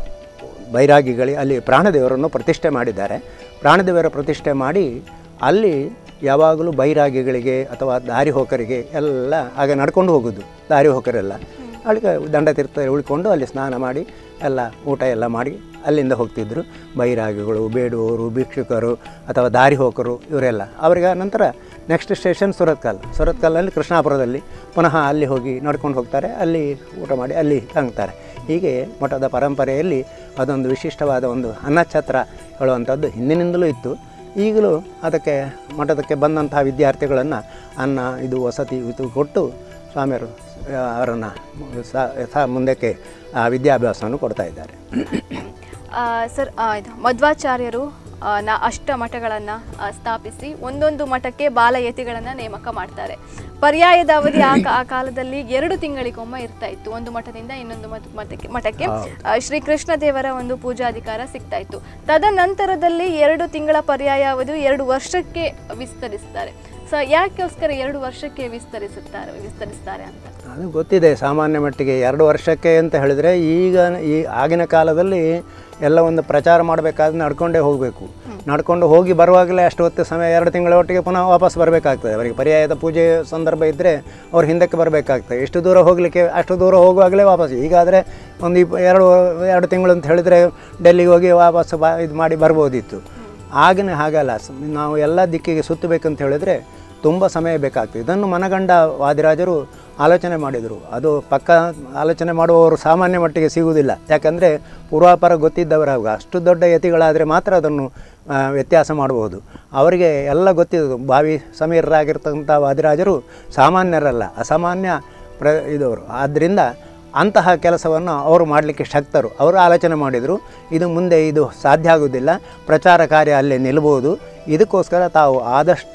B: ಬೈರಾಗಿಗಳಿಗೆ ಅಲ್ಲಿ ಪ್ರಾಣದೇವರನ್ನು ಪ್ರತಿಷ್ಠೆ ಮಾಡಿದ್ದಾರೆ ಪ್ರಾಣದೇವರ ಪ್ರತಿಷ್ಠೆ ಮಾಡಿ ಅಲ್ಲಿ ಯಾವಾಗಲೂ ಬೈರಾಗಿಗಳಿಗೆ ಅಥವಾ ದಾರಿ ಹೋಕರಿಗೆ ಎಲ್ಲ ಹಾಗೆ ನಡ್ಕೊಂಡು ಹೋಗೋದು ದಾರಿ ಹೋಕರೆಲ್ಲ ಅಲ್ಲಿಗೆ ದಂಡತೀರ್ಥ ಉಳ್ಕೊಂಡು ಅಲ್ಲಿ ಸ್ನಾನ ಮಾಡಿ ಎಲ್ಲ ಊಟ ಎಲ್ಲ ಮಾಡಿ ಅಲ್ಲಿಂದ ಹೋಗ್ತಿದ್ದರು ಬೈರಾಗಿಗಳು ಬೇಡುವವರು ಭಿಕ್ಷುಕರು ಅಥವಾ ದಾರಿ ಹೋಕರು ಇವರೆಲ್ಲ ಅವರಿಗೆ ನಂತರ ನೆಕ್ಸ್ಟ್ ಸ್ಟೇಷನ್ ಸುರತ್ಕಲ್ ಸುರತ್ಕಲ್ನಲ್ಲಿ ಕೃಷ್ಣಾಪುರದಲ್ಲಿ ಪುನಃ ಅಲ್ಲಿ ಹೋಗಿ ನಡ್ಕೊಂಡು ಹೋಗ್ತಾರೆ ಅಲ್ಲಿ ಊಟ ಮಾಡಿ ಅಲ್ಲಿ ತಂಗ್ತಾರೆ ಹೀಗೆ ಮಠದ ಪರಂಪರೆಯಲ್ಲಿ ಅದೊಂದು ವಿಶಿಷ್ಟವಾದ ಒಂದು ಅನ್ನಛತ್ರ ಹೇಳುವಂಥದ್ದು ಹಿಂದಿನಿಂದಲೂ ಇತ್ತು ಈಗಲೂ ಅದಕ್ಕೆ ಮಠದಕ್ಕೆ ಬಂದಂತಹ ವಿದ್ಯಾರ್ಥಿಗಳನ್ನು ಅನ್ನ ಇದು ವಸತಿ ಇದು ಕೊಟ್ಟು ಸ್ವಾಮಿಯರು ಆ, ಅವರನ್ನು ಸಹ ಮುಂದಕ್ಕೆ ಆ ವಿದ್ಯಾಭ್ಯಾಸವನ್ನು ಕೊಡ್ತಾ ಇದ್ದಾರೆ
A: ಆ, ಸರ್ ಆ, ಇದು ಮಧ್ವಾಚಾರ್ಯರು ಆ, ನ ಅಷ್ಟ ಮಠಗಳನ್ನು ಸ್ಥಾಪಿಸಿ ಒಂದೊಂದು ಮಠಕ್ಕೆ ಬಾಲಯತಿಗಳನ್ನು ನೇಮಕ ಮಾಡ್ತಾರೆ ಪರ್ಯಾಯದ ಅವಧಿ ಆ ಕಾ- ಆ ಕಾಲದಲ್ಲಿ ಎರಡು ತಿಂಗಳಿಗೊಮ್ಮೆ ಇರ್ತಾ ಇತ್ತು ಒಂದು ಮಠದಿಂದ ಇನ್ನೊಂದು ಮಠ ಮಠಕ್ಕೆ ಮಠಕ್ಕೆ ಆ, ಶ್ರೀ ಕೃಷ್ಣ ದೇವರ ಒಂದು ಪೂಜಾಧಿಕಾರ ಸಿಗ್ತಾ ಇತ್ತು ತದನಂತರದಲ್ಲಿ ಎರಡು ತಿಂಗಳ ಪರ್ಯಾಯ ಅವಧಿ ಎರಡು ವರ್ಷಕ್ಕೆ ವಿಸ್ತರಿಸ್ತಾರೆ ಸೊ ಯಾಕೋಸ್ಕರ ಎರಡು ವರ್ಷಕ್ಕೆ ವಿಸ್ತರಿಸುತ್ತಾರೆ ವಿಸ್ತರಿಸ್ತಾರೆ ಅಂತ
B: ಅದು ಗೊತ್ತಿದೆ ಸಾಮಾನ್ಯ ಮಟ್ಟಿಗೆ ಎರಡು ವರ್ಷಕ್ಕೆ ಅಂತ ಹೇಳಿದರೆ ಈಗ ಈ ಆಗಿನ ಕಾಲದಲ್ಲಿ ಎಲ್ಲ ಒಂದು ಪ್ರಚಾರ ಮಾಡಬೇಕಾದ್ರೆ ನಡ್ಕೊಂಡೇ ಹೋಗಬೇಕು ನಡ್ಕೊಂಡು ಹೋಗಿ ಬರುವಾಗಲೇ ಅಷ್ಟು ಹೊತ್ತು ಸಮಯ ಎರಡು ತಿಂಗಳ ಒಟ್ಟಿಗೆ ಪುನಃ ವಾಪಸ್ ಬರಬೇಕಾಗ್ತದೆ ಅವರಿಗೆ ಪರ್ಯಾಯದ ಪೂಜೆ ಸಂದರ್ಭ ಇದ್ದರೆ ಅವ್ರು ಹಿಂದಕ್ಕೆ ಬರಬೇಕಾಗ್ತದೆ ಎಷ್ಟು ದೂರ ಹೋಗಲಿಕ್ಕೆ ಅಷ್ಟು ದೂರ ಹೋಗುವಾಗಲೇ ವಾಪಸ್ ಈಗಾದರೆ ಒಂದು ಇಪ್ಪ ಎರಡು ಎರಡು ತಿಂಗಳು ಅಂತ ಹೇಳಿದರೆ ಡೆಲ್ಲಿಗೆ ಹೋಗಿ ವಾಪಸ್ ಬಾ ಇದು ಮಾಡಿ ಬರ್ಬೋದಿತ್ತು ಆಗಿನ ಹಾಗಲ್ಲ ಸ- ನಾವು ಎಲ್ಲ ದಿಕ್ಕಿಗೆ ಸುತ್ತಬೇಕಂತ ಹೇಳಿದರೆ ತುಂಬ ಸಮಯ ಬೇಕಾಗ್ತದೆ ಇದನ್ನು ಮನಗಂಡ ವಾದಿರಾಜರು ಆಲೋಚನೆ ಮಾಡಿದರು ಅದು ಪಕ್ಕ ಆಲೋಚನೆ ಮಾಡುವವರು ಸಾಮಾನ್ಯ ಮಟ್ಟಿಗೆ ಸಿಗುವುದಿಲ್ಲ ಯಾಕಂದರೆ ಪೂರ್ವಾಪರ ಗೊತ್ತಿದ್ದವರಾಗ ಅಷ್ಟು ದೊಡ್ಡ ಯತಿಗಳಾದರೆ ಮಾತ್ರ ಅದನ್ನು ಆ, ವ್ಯತ್ಯಾಸ ಮಾಡಬಹುದು ಅವರಿಗೆ ಎಲ್ಲ ಗೊತ್ತಿದ್ದು ಬಾವಿ ಸಮೀರರಾಗಿರ್ತಕ್ಕಂಥ ವಾದಿರಾಜರು ಸಾಮಾನ್ಯರಲ್ಲ ಅಸಾಮಾನ್ಯ ಪ್ರ ಇದವರು ಆದ್ದರಿಂದ ಅಂತಹ ಕೆಲಸವನ್ನು ಅವರು ಮಾಡಲಿಕ್ಕೆ ಶಕ್ತರು ಅವರು ಆಲೋಚನೆ ಮಾಡಿದರು ಇದು ಮುಂದೆ ಇದು ಸಾಧ್ಯ ಆಗುವುದಿಲ್ಲ ಪ್ರಚಾರ ಕಾರ್ಯ ಅಲ್ಲೇ ನಿಲ್ಬೋದು ಇದಕ್ಕೋಸ್ಕರ ತಾವು ಆದಷ್ಟು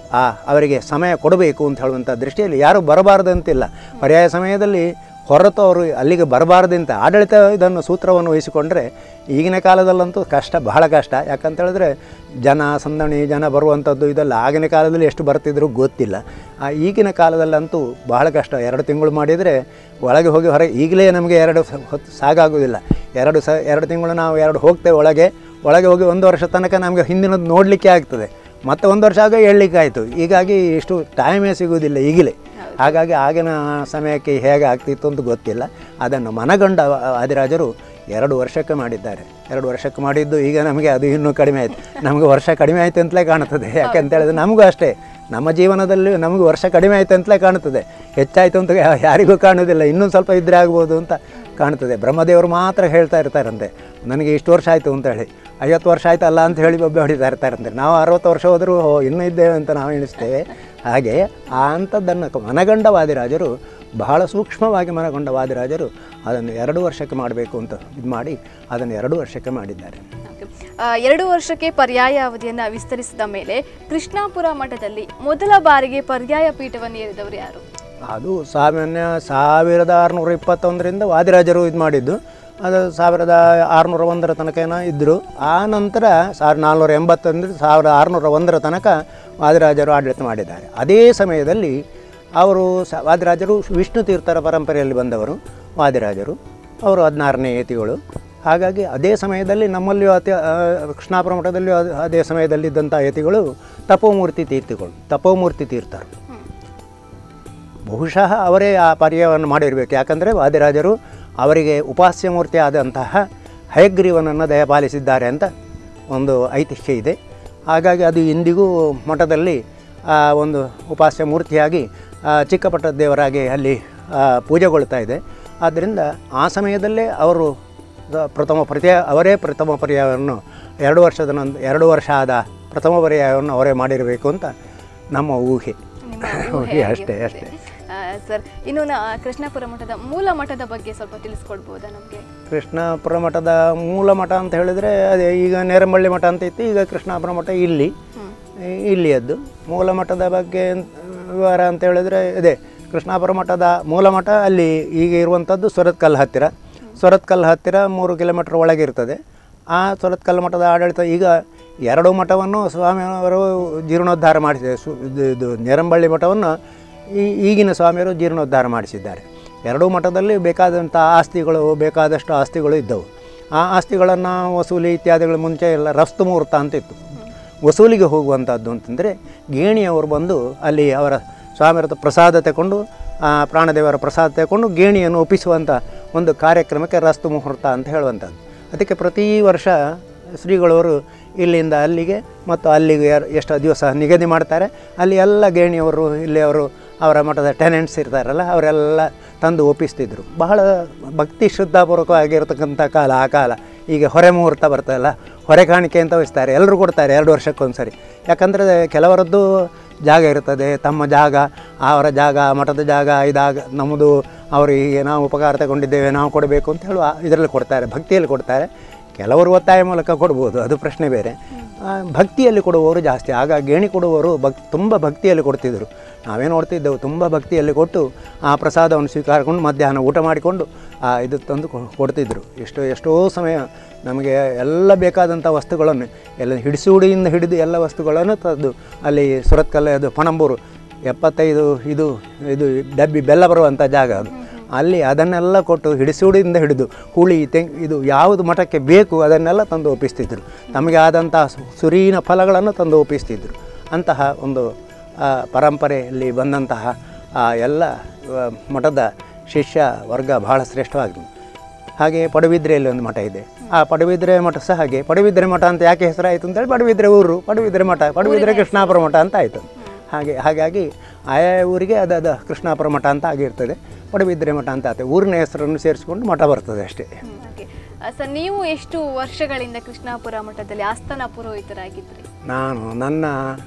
B: ಆ ಅವರಿಗೆ ಸಮಯ ಕೊಡಬೇಕು ಅಂತ ಹೇಳುವಂಥ ದೃಷ್ಟಿಯಲ್ಲಿ ಯಾರು ಬರಬಾರದಂತಿಲ್ಲ ಪರ್ಯಾಯ ಸಮಯದಲ್ಲಿ ಹೊರತು ಅವರು ಅಲ್ಲಿಗೆ ಬರಬಾರ್ದಂತ ಆಡಳಿತ ಇದನ್ನು ಸೂತ್ರವನ್ನು ವಹಿಸಿಕೊಂಡ್ರೆ ಈಗಿನ ಕಾಲದಲ್ಲಂತೂ ಕಷ್ಟ ಬಹಳ ಕಷ್ಟ ಯಾಕಂತ ಹೇಳಿದ್ರೆ ಜನ ಸಂದಣಿ ಜನ ಬರುವಂಥದ್ದು ಇದೆಲ್ಲ ಆಗಿನ ಕಾಲದಲ್ಲಿ ಎಷ್ಟು ಬರ್ತಿದ್ರು ಗೊತ್ತಿಲ್ಲ ಆ ಈಗಿನ ಕಾಲದಲ್ಲಂತೂ ಬಹಳ ಕಷ್ಟ ಎರಡು ತಿಂಗಳು ಮಾಡಿದರೆ ಒಳಗೆ ಹೋಗಿ ಹೊರಗೆ ಈಗಲೇ ನಮಗೆ ಎರಡು ಸ- ಹೊತ್ತು ಸಾಕಾಗೋದಿಲ್ಲ ಎರಡು ಸ ಎರಡು ತಿಂಗಳು ನಾವು ಎರಡು ಹೋಗ್ತೇವೆ ಒಳಗೆ ಒಳಗೆ ಹೋಗಿ ಒಂದು ವರ್ಷ ತನಕ ನಮಗೆ ಹಿಂದಿನದ್ದು ನೋಡಲಿಕ್ಕೆ ಆಗ್ತದೆ ಮತ್ತೆ ಒಂದು ವರ್ಷ ಆಗ ಹೇಳಲಿಕ್ಕೆ ಆಯಿತು ಹೀಗಾಗಿ ಇಷ್ಟು ಟೈಮೇ ಸಿಗುವುದಿಲ್ಲ ಈಗಲೇ ಹಾಗಾಗಿ ಆಗಿನ ಸಮಯಕ್ಕೆ ಹೇಗೆ ಆಗ್ತಿತ್ತು ಅಂತ ಗೊತ್ತಿಲ್ಲ ಅದನ್ನು ಮನಗಂಡ ಆದಿರಾಜರು ಎರಡು ವರ್ಷಕ್ಕೆ ಮಾಡಿದ್ದಾರೆ ಎರಡು ವರ್ಷಕ್ಕೆ ಮಾಡಿದ್ದು ಈಗ ನಮಗೆ ಅದು ಇನ್ನೂ ಕಡಿಮೆ ಆಯಿತು ನಮಗೆ ವರ್ಷ ಕಡಿಮೆ ಆಯಿತು ಅಂತಲೇ ಕಾಣುತ್ತದೆ ಯಾಕಂತ ಹೇಳಿದ್ರೆ ನಮಗೂ ಅಷ್ಟೇ ನಮ್ಮ ಜೀವನದಲ್ಲಿ ನಮಗೆ ವರ್ಷ ಕಡಿಮೆ ಆಯಿತು ಅಂತಲೇ ಕಾಣುತ್ತದೆ ಹೆಚ್ಚಾಯಿತು ಅಂತ ಯಾ- ಯಾರಿಗೂ ಕಾಣುವುದಿಲ್ಲ ಇನ್ನೊಂದು ಸ್ವಲ್ಪ ಇದ್ರೆ ಆಗ್ಬೋದು ಅಂತ ಕಾಣ್ತದೆ ಬ್ರಹ್ಮದೇವರು ಮಾತ್ರ ಹೇಳ್ತಾ ಇರ್ತಾರಂತೆ ನನಗೆ ಇಷ್ಟು ವರ್ಷ ಆಯಿತು ಅಂತ ಹೇಳಿ ಐವತ್ತು ವರ್ಷ ಆಯ್ತಲ್ಲ ಅಂತ ಹೇಳಿ ಒಬ್ಬ ಹೊಡಿತಾ ಇರ್ತಾರಂತೆ ನಾವು ಅರವತ್ತು ವರ್ಷ ಹೋದರೂ ಓ, ಇನ್ನೂ ಇದ್ದೇವೆ ಅಂತ ನಾವು ಎಣಿಸ್ತೇವೆ ಹಾಗೆ ಆ ಅಂಥದ್ದನ್ನು ಮನಗಂಡ ವಾದಿರಾಜರು ಬಹಳ ಸೂಕ್ಷ್ಮವಾಗಿ ಮನಗೊಂಡ ವಾದಿರಾಜರು ಅದನ್ನು ಎರಡು ವರ್ಷಕ್ಕೆ ಮಾಡಬೇಕು ಅಂತ ಇದು ಮಾಡಿ ಅದನ್ನು ಎರಡು ವರ್ಷಕ್ಕೆ ಮಾಡಿದ್ದಾರೆ
A: ಓಕೆ. ಆ, ಎರಡು ವರ್ಷಕ್ಕೆ ಪರ್ಯಾಯ ಅವಧಿಯನ್ನ ವಿಸ್ತರಿಸಿದ ಮೇಲೆ ಕೃಷ್ಣಾಪುರ ಮಠದಲ್ಲಿ ಮೊದಲ ಬಾರಿಗೆ ಪರ್ಯಾಯ ಪೀಠವನ್ನು ಏರಿದವರು ಯಾರು
B: ಅದು ಸಾಮಾನ್ಯ ಸಾವಿರದ ಆರುನೂರ ಇಪ್ಪತ್ತೊಂದರಿಂದ ವಾದಿರಾಜರು ಇದು ಮಾಡಿದ್ದು ಅದು ಸಾವಿರದ ಆರುನೂರ ಒಂದರ ತನಕ ಏನೋ ಇದ್ದರು ಆ ನಂತರ ಸಾವಿರದ ನಾಲ್ನೂರ ಎಂಬತ್ತೊಂದು ಸಾವಿರದ ಆರುನೂರ ಒಂದರ ತನಕ ವಾದಿರಾಜರು ಆಡಳಿತ ಮಾಡಿದ್ದಾರೆ ಅದೇ ಸಮಯದಲ್ಲಿ ಅವರು ಸ ವಾದಿರಾಜರು ವಿಷ್ಣು ತೀರ್ಥರ ಪರಂಪರೆಯಲ್ಲಿ ಬಂದವರು ವಾದಿರಾಜರು ಅವರು ಹದಿನಾರನೇ ಯತಿಗಳು ಹಾಗಾಗಿ ಅದೇ ಸಮಯದಲ್ಲಿ ನಮ್ಮಲ್ಲಿಯೂ ಅತಿ ಆ, ಕೃಷ್ಣಾಪುರ ಮಠದಲ್ಲಿಯೂ ಅದ್- ಅದೇ ಸಮಯದಲ್ಲಿದ್ದಂಥ ಯತಿಗಳು ತಪೋಮೂರ್ತಿ ತೀರ್ಥಗಳು ತಪೋಮೂರ್ತಿ ತೀರ್ಥರು ಬಹುಶಃ ಅವರೇ ಆ ಪರ್ಯವನ್ನು ಮಾಡಿರಬೇಕು ಯಾಕಂದರೆ ವಾದಿರಾಜರು ಅವರಿಗೆ ಉಪಾಸ್ಯ ಮೂರ್ತಿ ಆದಂತಹ ಹಯಗ್ರೀವನನ್ನು ದಯಪಾಲಿಸಿದ್ದಾರೆ ಅಂತ ಒಂದು ಐತಿಹ್ಯ ಇದೆ ಹಾಗಾಗಿ ಅದು ಇಂದಿಗೂ ಮಠದಲ್ಲಿ ಆ ಒಂದು ಉಪಾಸ್ಯ ಮೂರ್ತಿಯಾಗಿ ಆ, ಚಿಕ್ಕಪಟ್ಟ ದೇವರಾಗಿ ಅಲ್ಲಿ ಆ, ಪೂಜೆಗೊಳ್ತಾ ಇದೆ ಆದ್ದರಿಂದ ಆ ಸಮಯದಲ್ಲೇ ಅವರು ದ- ಪ್ರಥಮ ಪರ್ಯಾಯ ಅವರೇ ಪ್ರಥಮ ಪರ್ಯಾಯವನ್ನು ಎರಡು ವರ್ಷದ ನಂತರ ಎರಡು ವರ್ಷ ಆದ ಪ್ರಥಮ ಪರ್ಯಾಯವನ್ನು ಅವರೇ ಮಾಡಿರಬೇಕು ಅಂತ ನಮ್ಮ ಊಹೆ
A: ನಿಮ್ಮ
B: ಊಹೆ ಅಷ್ಟೇ ಅಷ್ಟೇ
A: ಆ, ಸರ್ ಇನ್ನು ನಾ ಕೃಷ್ಣಾಪುರ ಮಠದ ಮೂಲ ಮಠದ ಬಗ್ಗೆ ಸ್ವಲ್ಪ ತಿಳಿಸ್ಕೊಡ್ಬೋದಾ ನಮಗೆ
B: ಕೃಷ್ಣಾಪುರ ಮಠದ ಮೂಲ ಮಠ ಅಂತ ಹೇಳಿದರೆ ಅದೇ ಈಗ ನೇರಮಳ್ಳಿ ಮಠ ಅಂತ ಇತ್ತು ಈಗ ಕೃಷ್ಣಾಪುರ ಮಠ ಇಲ್ಲಿ ಈ- ಇಲ್ಲಿಯದ್ದು ಮೂಲ ಮಠದ ಬಗ್ಗೆ ಅಂತ- ವಿವರ ಅಂತ ಹೇಳಿದರೆ ಇದೆ ಕೃಷ್ಣಾಪುರ ಮಠದ ಮೂಲ ಮಠ ಅಲ್ಲಿ ಈಗ ಇರುವಂಥದ್ದು ಸೊರತ್ಕಲ್ ಹತ್ತಿರ ಸೊರತ್ಕಲ್ ಹತ್ತಿರ ಮೂರು ಕಿಲೋಮೀಟ್ರ್ ಒಳಗೆ ಇರ್ತದೆ ಆ ಸೊರತ್ಕಲ್ ಮಠದ ಆಡಳಿತ ಈಗ ಎರಡು ಮಠವನ್ನು ಸ್ವಾಮಿಯವರು ಜೀರ್ಣೋದ್ಧಾರ ಮಾಡಿಸಿದ್ದಾರೆ ಸು ಇದು ಇದು ನೇರಂಬಳ್ಳಿ ಮಠವನ್ನು ಈ ಈಗಿನ ಸ್ವಾಮಿಯವರು ಜೀರ್ಣೋದ್ಧಾರ ಮಾಡಿಸಿದ್ದಾರೆ ಎರಡೂ ಮಠದಲ್ಲಿ ಬೇಕಾದಂಥ ಆಸ್ತಿಗಳು ಬೇಕಾದಷ್ಟು ಆಸ್ತಿಗಳು ಇದ್ದವು ಆ ಆಸ್ತಿಗಳನ್ನು ವಸೂಲಿ ಇತ್ಯಾದಿಗಳ ಮುಂಚೆ ಎಲ್ಲ ರಫ್ತು ಮುಹೂರ್ತ ಅಂತ ಇತ್ತು ವಸೂಲಿಗೆ ಹೋಗುವಂಥದ್ದು ಅಂತಂದರೆ ಗೇಣಿಯವರು ಬಂದು ಅಲ್ಲಿ ಅವರ ಸ್ವಾಮಿಯರ ಹತ್ರ ಪ್ರಸಾದ ತಗೊಂಡು ಆ ಪ್ರಾಣದೇವರ ಪ್ರಸಾದ ತಗೊಂಡು ಗೇಣಿಯನ್ನು ಒಪ್ಪಿಸುವಂಥ ಒಂದು ಕಾರ್ಯಕ್ರಮಕ್ಕೆ ರಸ್ತು ಮುಹೂರ್ತ ಅಂತ ಹೇಳುವಂಥದ್ದು ಅದಕ್ಕೆ ಪ್ರತಿ ವರ್ಷ ಶ್ರೀಗಳವರು ಇಲ್ಲಿಂದ ಅಲ್ಲಿಗೆ ಮತ್ತು ಅಲ್ಲಿಗೆ ಯಾರು ಎಷ್ಟು ದಿವಸ ನಿಗದಿ ಮಾಡ್ತಾರೆ ಅಲ್ಲಿ ಎಲ್ಲ ಗೇಣಿಯವರು ಇಲ್ಲಿ ಅವರು ಅವರ ಮಠದ ಟೆನೆಂಟ್ಸ್ ಇರ್ತಾರಲ್ಲ ಅವರೆಲ್ಲ ತಂದು ಒಪ್ಪಿಸ್ತಿದ್ರು ಬಹಳ ಭಕ್ತಿ ಶ್ರದ್ಧಾಪೂರ್ವಕವಾಗಿರ್ತಕ್ಕಂಥ ಕಾಲ ಆ ಕಾಲ ಈಗ ಹೊರೆ ಮುಹೂರ್ತ ಬರ್ತದಲ್ಲ ಹೊರೆ ಕಾಣಿಕೆ ಅಂತ ವಹಿಸ್ತಾರೆ ಎಲ್ಲರೂ ಕೊಡ್ತಾರೆ ಎರಡು ವರ್ಷಕ್ಕೊಂದ್ಸರಿ ಯಾಕಂದರೆ ಕೆಲವರದ್ದು ಜಾಗ ಇರ್ತದೆ ತಮ್ಮ ಜಾಗ ಅವರ ಜಾಗ ಮಠದ ಜಾಗ ಇದಾಗ ನಮ್ಮದು ಅವರಿಗೆ ನಾವು ಉಪಕಾರ ತಗೊಂಡಿದ್ದೇವೆ ನಾವು ಕೊಡಬೇಕು ಅಂತ ಹೇಳುವ ಇದರಲ್ಲಿ ಕೊಡ್ತಾರೆ ಭಕ್ತಿಯಲ್ಲಿ ಕೊಡ್ತಾರೆ ಕೆಲವರು ಒತ್ತಾಯ ಮೂಲಕ ಕೊಡ್ಬೋದು ಅದು ಪ್ರಶ್ನೆ ಬೇರೆ ಆ, ಭಕ್ತಿಯಲ್ಲಿ ಕೊಡುವವರು ಜಾಸ್ತಿ ಆಗ ಗೇಣಿ ಕೊಡುವವರು ಭಕ್ ತುಂಬ ಭಕ್ತಿಯಲ್ಲಿ ಕೊಡ್ತಿದ್ದರು ನಾವೇ ನೋಡ್ತಿದ್ದೆವು ತುಂಬ ಭಕ್ತಿಯಲ್ಲಿ ಕೊಟ್ಟು ಆ ಪ್ರಸಾದವನ್ನು ಸ್ವೀಕಾರಕೊಂಡು ಮಧ್ಯಾಹ್ನ ಊಟ ಮಾಡಿಕೊಂಡು ಆ ಇದು ತಂದು ಕೊ- ಕೊಡ್ತಿದ್ದರು ಎಷ್ಟೋ ಎಷ್ಟೋ ಸಮಯ ನಮಗೆ ಎಲ್ಲ ಬೇಕಾದಂಥ ವಸ್ತುಗಳನ್ನು ಎಲ್ಲ ಹಿಡಿಸುಡಿಯಿಂದ ಹಿಡಿದು ಎಲ್ಲ ವಸ್ತುಗಳನ್ನು ತಂದು ಅಲ್ಲಿ ಸುರತ್ಕಲ್ಲ ಅದು ಪಣಂಬೂರು ಎಪ್ಪತ್ತೈದು ಇದು ಇದು ಡಬ್ಬಿ ಬೆಲ್ಲ ಬರುವಂಥ ಜಾಗ ಅದು ಅಲ್ಲಿ ಅದನ್ನೆಲ್ಲ ಕೊಟ್ಟು ಹಿಡಿಸುಡಿಯಿಂದ ಹಿಡಿದು ಹುಳಿ ತೆಂಗ್ ಇದು ಯಾವುದು ಮಠಕ್ಕೆ ಬೇಕು ಅದನ್ನೆಲ್ಲ ತಂದು ಒಪ್ಪಿಸ್ತಿದ್ರು ತಮಗೆ ಆದಂಥ ಸು- ಸುರೀನ ಫಲಗಳನ್ನು ತಂದು ಒಪ್ಪಿಸ್ತಿದ್ರು ಅಂತಹ ಒಂದು ಆ, ಪರಂಪರೆಯಲ್ಲಿ ಬಂದಂತಹ ಆ ಎಲ್ಲ ಆ, ಮಠದ ಶಿಷ್ಯ ವರ್ಗ ಬಹಳ ಶ್ರೇಷ್ಠವಾಗಿದೆ ಹಾಗೆ ಪಡುಬಿದ್ರೆಯಲ್ಲಿ ಒಂದು ಮಠ ಇದೆ ಆ ಪಡುಬಿದ್ರೆ ಮಠ ಸಹ ಹಾಗೆ ಪಡುಬಿದ್ರೆ ಮಠ ಅಂತ ಯಾಕೆ ಹೆಸರಾಯಿತು ಅಂತೇಳಿ ಪಡುಬಿದ್ರೆ ಊರು ಪಡುಬಿದ್ರೆ ಮಠ ಪಡುಬಿದ್ರೆ ಕೃಷ್ಣಾಪುರ ಮಠ ಅಂತ ಆಯಿತು ಹಾಗೆ ಹಾಗಾಗಿ ಆಯಾ ಊರಿಗೆ ಅದಾದ ಕೃಷ್ಣಾಪುರ ಮಠ ಅಂತ ಆಗಿರ್ತದೆ ಪಡುಬಿದ್ರೆ ಮಠ ಅಂತ ಆಗುತ್ತೆ ಊರಿನ ಹೆಸರನ್ನು ಸೇರಿಸ್ಕೊಂಡು ಮಠ ಬರ್ತದೆ ಅಷ್ಟೇ
A: ಓಕೆ ಸರ್ ನೀವು ಎಷ್ಟು ವರ್ಷಗಳಿಂದ ಕೃಷ್ಣಾಪುರ ಮಠದಲ್ಲಿ ಆಸ್ಥಾನ ಪುರೋಹಿತರಾಗಿದ್ರಿ
B: ನಾನು ನನ್ನ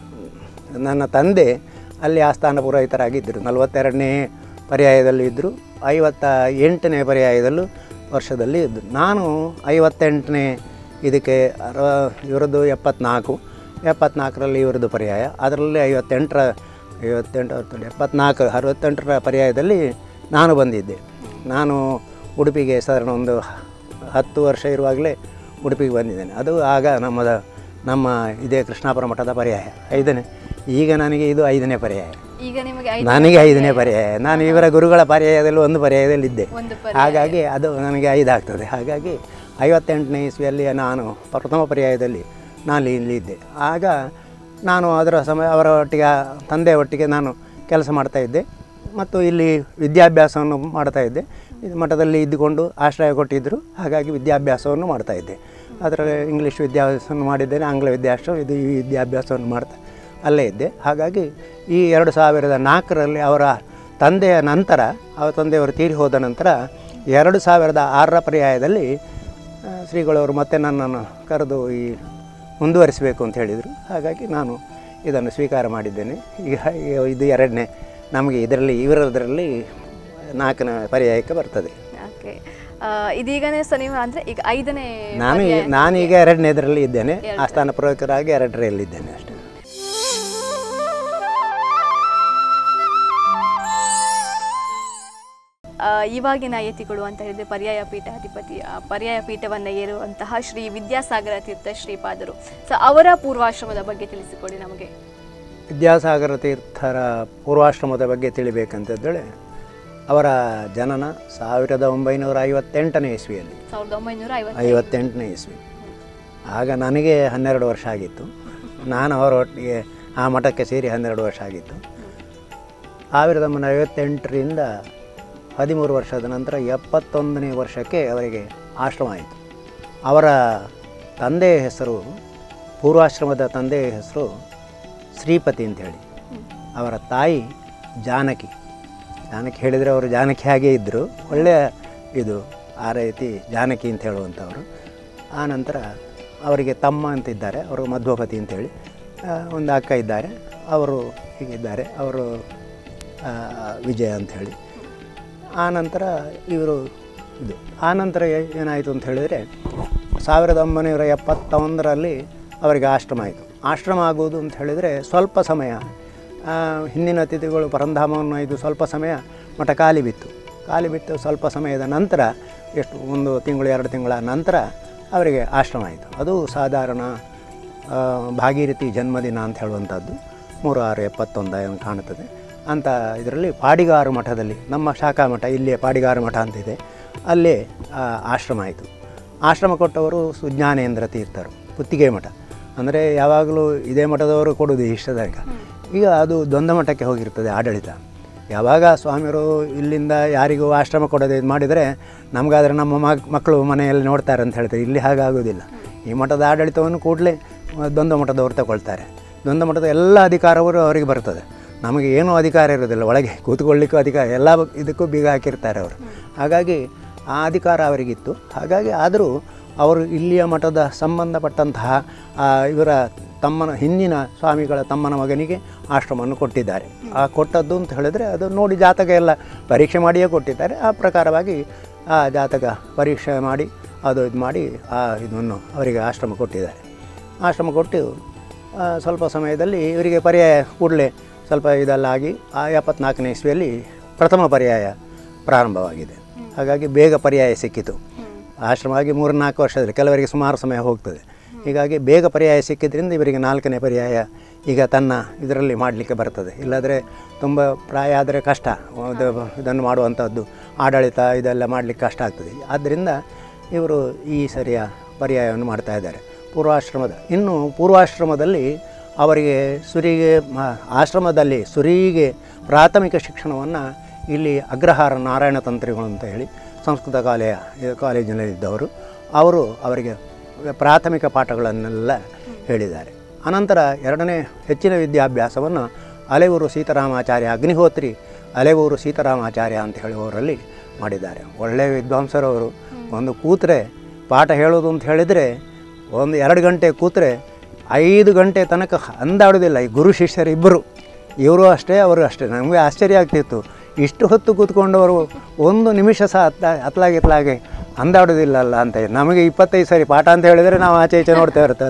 B: ನನ್ನ ತಂದೆ ಅಲ್ಲಿ ಆಸ್ಥಾನ ಪುರೋಹಿತರಾಗಿದ್ದರು ನಲವತ್ತೆರಡನೇ ಪರ್ಯಾಯದಲ್ಲಿ ಇದ್ದರು ಐವತ್ತ ಎಂಟನೇ ಪರ್ಯಾಯದಲ್ಲೂ ವರ್ಷದಲ್ಲಿ ಇದ್ದರು ನಾನು ಐವತ್ತೆಂಟನೇ ಇದಕ್ಕೆ ಅರವ ಇವರದ್ದು ಎಪ್ಪತ್ನಾಲ್ಕು ಎಪ್ಪತ್ನಾಲ್ಕರಲ್ಲಿ ಇವರದ್ದು ಪರ್ಯಾಯ ಅದರಲ್ಲಿ ಐವತ್ತೆಂಟರ ಐವತ್ತೆಂಟು ಅರವತ್ತೆಂಟು ಎಪ್ಪತ್ನಾಲ್ಕು ಅರವತ್ತೆಂಟರ ಪರ್ಯಾಯದಲ್ಲಿ ನಾನು ಬಂದಿದ್ದೆ ನಾನು ಉಡುಪಿಗೆ ಸಾಧಾರಣ ಒಂದು ಹತ್ತು ವರ್ಷ ಇರುವಾಗಲೇ ಉಡುಪಿಗೆ ಬಂದಿದ್ದೇನೆ ಅದು ಆಗ ನಮ್ಮದ ನಮ್ಮ ಇದೇ ಕೃಷ್ಣಾಪುರ ಮಠದ ಪರ್ಯಾಯ ಐದನೇ ಈಗ ನನಗೆ ಇದು ಐದನೇ ಪರ್ಯಾಯ
A: ಈಗ ನಿಮಗೆ ಐದು
B: ನನಗೆ ಐದನೇ ಪರ್ಯಾಯ ನಾನು ಇವರ ಗುರುಗಳ ಪರ್ಯಾಯದಲ್ಲಿ ಒಂದು ಪರ್ಯಾಯದಲ್ಲಿ ಇದ್ದೆ
A: ಒಂದು ಪರ್ಯಾಯ.
B: ಹಾಗಾಗಿ ಅದು ನನಗೆ ಐದಾಗ್ತದೆ ಹಾಗಾಗಿ ಐವತ್ತೆಂಟನೇ ಇಸ್ವಿಯಲ್ಲಿ ನಾನು ಪ್ರಥಮ ಪರ್ಯಾಯದಲ್ಲಿ ನಾನು ಇಲ್ಲಿ ಇದ್ದೆ ಆಗ ನಾನು ಅದರ ಸಮಯ ಅವರ ಒಟ್ಟಿಗೆ ತಂದೆ ಒಟ್ಟಿಗೆ ನಾನು ಕೆಲಸ ಮಾಡ್ತಾ ಇದ್ದೆ ಮತ್ತು ಇಲ್ಲಿ ವಿದ್ಯಾಭ್ಯಾಸವನ್ನು ಮಾಡ್ತಾ ಇದ್ದೆ ಇದು ಮಠದಲ್ಲಿ ಇದ್ದುಕೊಂಡು ಆಶ್ರಯ ಕೊಟ್ಟಿದ್ದರು ಹಾಗಾಗಿ ವಿದ್ಯಾಭ್ಯಾಸವನ್ನು ಮಾಡ್ತಾ ಇದ್ದೆ ಅದರ ಇಂಗ್ಲೀಷ್ ವಿದ್ಯಾಭ್ಯಾಸವನ್ನು ಮಾಡಿದ್ದೇನೆ ಆಂಗ್ಲ ವಿದ್ಯಾಭ್ಯಾಸ ಇದು ಈ ವಿದ್ಯಾಭ್ಯಾಸವನ್ನು ಮಾಡ್ತಾ ಅಲ್ಲೇ ಇದ್ದೆ ಹಾಗಾಗಿ ಈ ಎರಡು ಸಾವಿರದ ನಾಲ್ಕರಲ್ಲಿ ಅವರ ತಂದೆಯ ನಂತರ ಅವರ ತಂದೆಯವರು ತೀರಿ ಹೋದ ನಂತರ ಎರಡು ಸಾವಿರದ ಆರರ ಪರ್ಯಾಯದಲ್ಲಿ ಆ, ಶ್ರೀಗಳವರು ಮತ್ತೆ ನನ್ನನ್ನು ಕರೆದು ಈ ಮುಂದುವರಿಸಬೇಕು ಅಂತ ಹೇಳಿದರು ಹಾಗಾಗಿ ನಾನು ಇದನ್ನು ಸ್ವೀಕಾರ ಮಾಡಿದ್ದೇನೆ ಈಗ ಈಗ ಇದು ಎರಡನೇ ನಮಗೆ ಇದರಲ್ಲಿ ಇವರದರಲ್ಲಿ ನಾಲ್ಕನೇ ಪರ್ಯಾಯಕ್ಕೆ ಬರ್ತದೆ
A: ಓಕೆ ಇದೀಗನೇ ಸಹ ನೀವು ಅಂದರೆ ಈಗ ಐದನೇ
B: ನಾನು ಈ- ನಾನೀಗ ಎರಡನೇದರಲ್ಲಿ ಇದ್ದೇನೆ ಆಸ್ಥಾನ ಪುರೋಹಿತರಾಗಿ ಎರಡರಲ್ಲಿದ್ದೇನೆ ಅಷ್ಟೇ
A: ಆ, ಇವಾಗಿನ ಯತಿಗಳು ಅಂತ ಹೇಳಿದ್ರೆ ಪರ್ಯಾಯ ಪೀಠಾಧಿಪತಿ ಆ, ಪರ್ಯಾಯ ಪೀಠವನ್ನು ಏರುವಂತಹ ಶ್ರೀ ವಿದ್ಯಾಸಾಗರ ತೀರ್ಥ ಶ್ರೀಪಾದರು ಸೊ ಅವರ ಪೂರ್ವಾಶ್ರಮದ ಬಗ್ಗೆ ತಿಳಿಸಿಕೊಡಿ ನಮಗೆ
B: ವಿದ್ಯಾಸಾಗರ ತೀರ್ಥರ ಪೂರ್ವಾಶ್ರಮದ ಬಗ್ಗೆ ತಿಳಿಬೇಕಂತೇಳಿ ಅವರ ಜನನ ಸಾವಿರದ ಒಂಬೈನೂರ ಐವತ್ತೆಂಟನೇ ಇಸ್ವಿಯಲ್ಲಿ
A: ಸಾವಿರದ ಒಂಬೈನೂರ ಐವತ್ತು
B: ಐವತ್ತೆಂಟನೇ ಇಸ್ವಿ ಆಗ ನನಗೆ ಹನ್ನೆರಡು ವರ್ಷ ಆಗಿತ್ತು ನಾನು ಅವರೊಟ್ಟಿಗೆ ಆ ಮಠಕ್ಕೆ ಸೇರಿ ಹನ್ನೆರಡು ವರ್ಷ ಆಗಿತ್ತು ಸಾವಿರದ ಒಂಬೈನೂರ ಐವತ್ತೆಂಟರಿಂದ ಹದಿಮೂರು ವರ್ಷದ ನಂತರ ಎಪ್ಪತ್ತೊಂದನೇ ವರ್ಷಕ್ಕೆ ಅವರಿಗೆ ಆಶ್ರಮ ಆಯಿತು ಅವರ ತಂದೆಯ ಹೆಸರು ಪೂರ್ವಾಶ್ರಮದ ತಂದೆಯ ಹೆಸರು ಶ್ರೀಪತಿ ಅಂತೇಳಿ ಅವರ ತಾಯಿ ಜಾನಕಿ ಜಾನಕಿ ಹೇಳಿದರೆ ಅವರು ಜಾನಕಿ ಹಾಗೇ ಇದ್ದರು ಒಳ್ಳೆಯ ಇದು ಆ ರೀತಿ ಜಾನಕಿ ಅಂತ ಹೇಳುವಂಥವ್ರು ಆ ನಂತರ ಅವರಿಗೆ ತಮ್ಮ ಅಂತಿದ್ದಾರೆ ಅವರು ಮಧ್ವಪತಿ ಅಂತೇಳಿ ಆ, ಒಂದು ಅಕ್ಕ ಇದ್ದಾರೆ ಅವರು ಹೀಗಿದ್ದಾರೆ ಅವರು ಆ, ವಿಜಯ ಅಂಥೇಳಿ ಆ ನಂತರ ಇವರು ಇದು ಆ ನಂತರ ಏ- ಏನಾಯಿತು ಅಂತ ಹೇಳಿದರೆ ಸಾವಿರದ ಒಂಬೈನೂರ ಎಪ್ಪತ್ತೊಂದರಲ್ಲಿ ಅವರಿಗೆ ಆಶ್ರಮ ಆಯಿತು ಆಶ್ರಮ ಆಗುವುದು ಅಂತ ಹೇಳಿದರೆ ಸ್ವಲ್ಪ ಸಮಯ ಆ, ಹಿಂದಿನ ಅತಿಥಿಗಳು ಪರಂಧಾಮವನ್ನು ಇದು ಸ್ವಲ್ಪ ಸಮಯ ಮಠ ಖಾಲಿ ಬಿತ್ತು ಖಾಲಿ ಬಿಟ್ಟು ಸ್ವಲ್ಪ ಸಮಯದ ನಂತರ ಎಷ್ಟು ಒಂದು ತಿಂಗಳು ಎರಡು ತಿಂಗಳ ನಂತರ ಅವರಿಗೆ ಆಶ್ರಮ ಆಯಿತು ಅದು ಸಾಧಾರಣ ಆ, ಭಾಗೀರಥಿ ಜನ್ಮದಿನ ಅಂತ ಹೇಳುವಂಥದ್ದು ಮೂರು ಆರು ಎಪ್ಪತ್ತೊಂದು ಅಂತ ಕಾಣುತ್ತದೆ ಅಂತ ಇದರಲ್ಲಿ ಪಾಡಿಗಾರು ಮಠದಲ್ಲಿ ನಮ್ಮ ಶಾಖಾ ಮಠ ಇಲ್ಲಿಯೇ ಪಾಡಿಗಾರು ಮಠ ಅಂತಿದೆ ಅಲ್ಲೇ ಆ, ಆಶ್ರಮ ಆಯಿತು ಆಶ್ರಮ ಕೊಟ್ಟವರು ಸುಜ್ಞಾನೇಂದ್ರ ತೀರ್ಥರು ಪುತ್ತಿಗೆ ಮಠ ಅಂದರೆ ಯಾವಾಗಲೂ ಇದೇ ಮಠದವರು ಕೊಡೋದು ಇಷ್ಟದಾಗ ಈಗ ಅದು ದ್ವಂದ್ವ ಮಠಕ್ಕೆ ಹೋಗಿರ್ತದೆ ಆಡಳಿತ ಯಾವಾಗ ಸ್ವಾಮಿಯರು ಇಲ್ಲಿಂದ ಯಾರಿಗೂ ಆಶ್ರಮ ಕೊಡೋದು ಇದು ಮಾಡಿದರೆ ನಮಗಾದರೆ ನಮ್ಮ ಮಗ್ ಮಕ್ಕಳು ಮನೆಯಲ್ಲಿ ನೋಡ್ತಾರೆ ಅಂತ ಹೇಳ್ತಾರೆ ಇಲ್ಲಿ ಹಾಗಾಗೋದಿಲ್ಲ ಈ ಮಠದ ಆಡಳಿತವನ್ನು ಕೂಡಲೇ ದ್ವಂದ್ವ ಮಠದವರು ತಗೊಳ್ತಾರೆ ದ್ವಂದ್ವ ಮಠದ ಎಲ್ಲ ಅಧಿಕಾರವು ಅವರಿಗೆ ಬರ್ತದೆ ನಮಗೆ ಏನೂ ಅಧಿಕಾರ ಇರೋದಿಲ್ಲ ಒಳಗೆ ಕೂತ್ಕೊಳ್ಳಿಕ್ಕೂ ಅಧಿಕಾರ ಎಲ್ಲ ಇದಕ್ಕೂ ಬೀಗ ಹಾಕಿರ್ತಾರೆ ಅವರು ಹಾಗಾಗಿ ಆ ಅಧಿಕಾರ ಅವರಿಗಿತ್ತು ಹಾಗಾಗಿ ಆದರೂ ಅವರು ಇಲ್ಲಿಯ ಮಠದ ಸಂಬಂಧಪಟ್ಟಂತಹ ಆ ಇವರ ತಮ್ಮನ ಹಿಂದಿನ ಸ್ವಾಮಿಗಳ ತಮ್ಮನ ಮಗನಿಗೆ ಆಶ್ರಮವನ್ನು ಕೊಟ್ಟಿದ್ದಾರೆ ಆ ಕೊಟ್ಟದ್ದು ಅಂತ ಹೇಳಿದ್ರೆ ಅದು ನೋಡಿ ಜಾತಕ ಎಲ್ಲ ಪರೀಕ್ಷೆ ಮಾಡಿಯೇ ಕೊಟ್ಟಿದ್ದಾರೆ ಆ ಪ್ರಕಾರವಾಗಿ ಆ ಜಾತಕ ಪರೀಕ್ಷೆ ಮಾಡಿ ಅದು ಇದು ಮಾಡಿ ಆ ಇದನ್ನು ಅವರಿಗೆ ಆಶ್ರಮ ಕೊಟ್ಟಿದ್ದಾರೆ ಆಶ್ರಮ ಕೊಟ್ಟು ಆ, ಸ್ವಲ್ಪ ಸಮಯದಲ್ಲಿ ಇವರಿಗೆ ಪರ್ಯಾಯ ಕೂಡಲೇ ಸ್ವಲ್ಪ ಇದೆಲ್ಲ ಆಗಿ ಆ ಎಪ್ಪತ್ನಾಲ್ಕನೇ ಇಸ್ವಿಯಲ್ಲಿ ಪ್ರಥಮ ಪರ್ಯಾಯ ಪ್ರಾರಂಭವಾಗಿದೆ ಹಾಗಾಗಿ ಬೇಗ ಪರ್ಯಾಯ ಸಿಕ್ಕಿತು ಆಶ್ರಮ ಆಗಿ ಮೂರು ನಾಲ್ಕು ವರ್ಷದಲ್ಲಿ ಕೆಲವರಿಗೆ ಸುಮಾರು ಸಮಯ ಹೋಗ್ತದೆ ಹೀಗಾಗಿ ಬೇಗ ಪರ್ಯಾಯ ಸಿಕ್ಕಿದ್ರಿಂದ ಇವರಿಗೆ ನಾಲ್ಕನೇ ಪರ್ಯಾಯ ಈಗ ತನ್ನ ಇದರಲ್ಲಿ ಮಾಡಲಿಕ್ಕೆ ಬರ್ತದೆ ಇಲ್ಲಾದರೆ ತುಂಬ ಪ್ರಾಯ ಆದರೆ ಕಷ್ಟ ಅದು ಇದನ್ನು ಮಾಡುವಂಥದ್ದು ಆಡಳಿತ ಇದೆಲ್ಲ ಮಾಡಲಿಕ್ಕೆ ಕಷ್ಟ ಆಗ್ತದೆ ಆದ್ದರಿಂದ ಇವರು ಈ ಸರಿಯ ಪರ್ಯಾಯವನ್ನು ಮಾಡ್ತಾ ಇದ್ದಾರೆ ಪೂರ್ವಾಶ್ರಮದ ಇನ್ನು ಪೂರ್ವಾಶ್ರಮದಲ್ಲಿ ಅವರಿಗೆ ಸುರಿಗೆ ಮ- ಆಶ್ರಮದಲ್ಲಿ ಸುರಿಗೆ ಪ್ರಾಥಮಿಕ ಶಿಕ್ಷಣವನ್ನು ಇಲ್ಲಿ ಅಗ್ರಹಾರ ನಾರಾಯಣ ತಂತ್ರಿಗಳು ಅಂತ ಹೇಳಿ ಸಂಸ್ಕೃತ ಕಾಲೆಯ ಕಾಲೇಜಿನಲ್ಲಿದ್ದವರು ಅವರು ಅವರಿಗೆ ಪ್ರಾಥಮಿಕ ಪಾಠಗಳನ್ನೆಲ್ಲ ಹೇಳಿದ್ದಾರೆ ಅನಂತರ ಎರಡನೇ ಹೆಚ್ಚಿನ ವಿದ್ಯಾಭ್ಯಾಸವನ್ನು ಅಲೆಯೂರು ಸೀತಾರಾಮಾಚಾರ್ಯ ಅಗ್ನಿಹೋತ್ರಿ ಅಲೆಯೂರು ಸೀತಾರಾಮಾಚಾರ್ಯ ಅಂತ ಹೇಳುವವರಲ್ಲಿ ಮಾಡಿದ್ದಾರೆ ಒಳ್ಳೆಯ ವಿದ್ವಾಂಸರವರು ಒಂದು ಕೂತ್ರೆ ಪಾಠ ಹೇಳೋದು ಅಂತ ಹೇಳಿದರೆ ಒಂದು ಎರಡು ಗಂಟೆ ಕೂತ್ರೆ ಐದು ಗಂಟೆ ತನಕ ಅಂದಾಡೋದಿಲ್ಲ ಈ ಗುರು ಶಿಷ್ಯರಿಬ್ಬರು ಇವರು ಅಷ್ಟೇ ಅವರು ಅಷ್ಟೇ ನಮಗೆ ಆಶ್ಚರ್ಯ ಆಗ್ತಿತ್ತು ಇಷ್ಟು ಹೊತ್ತು ಕೂತ್ಕೊಂಡವರು ಒಂದು ನಿಮಿಷ ಸಹ ಹತ್ತ ಹತ್ಲಾಗಿತ್ಲಾಗೆ ಅಂದಾಡೋದಿಲ್ಲಲ್ಲ ಅಂತ ನಮಗೆ ಇಪ್ಪತ್ತೈದು ಸರಿ ಪಾಠ ಅಂತ ಹೇಳಿದರೆ ನಾವು ಆಚೆ ಈಚೆ ನೋಡ್ತಾ ಇರ್ತೇವಲ್ಲ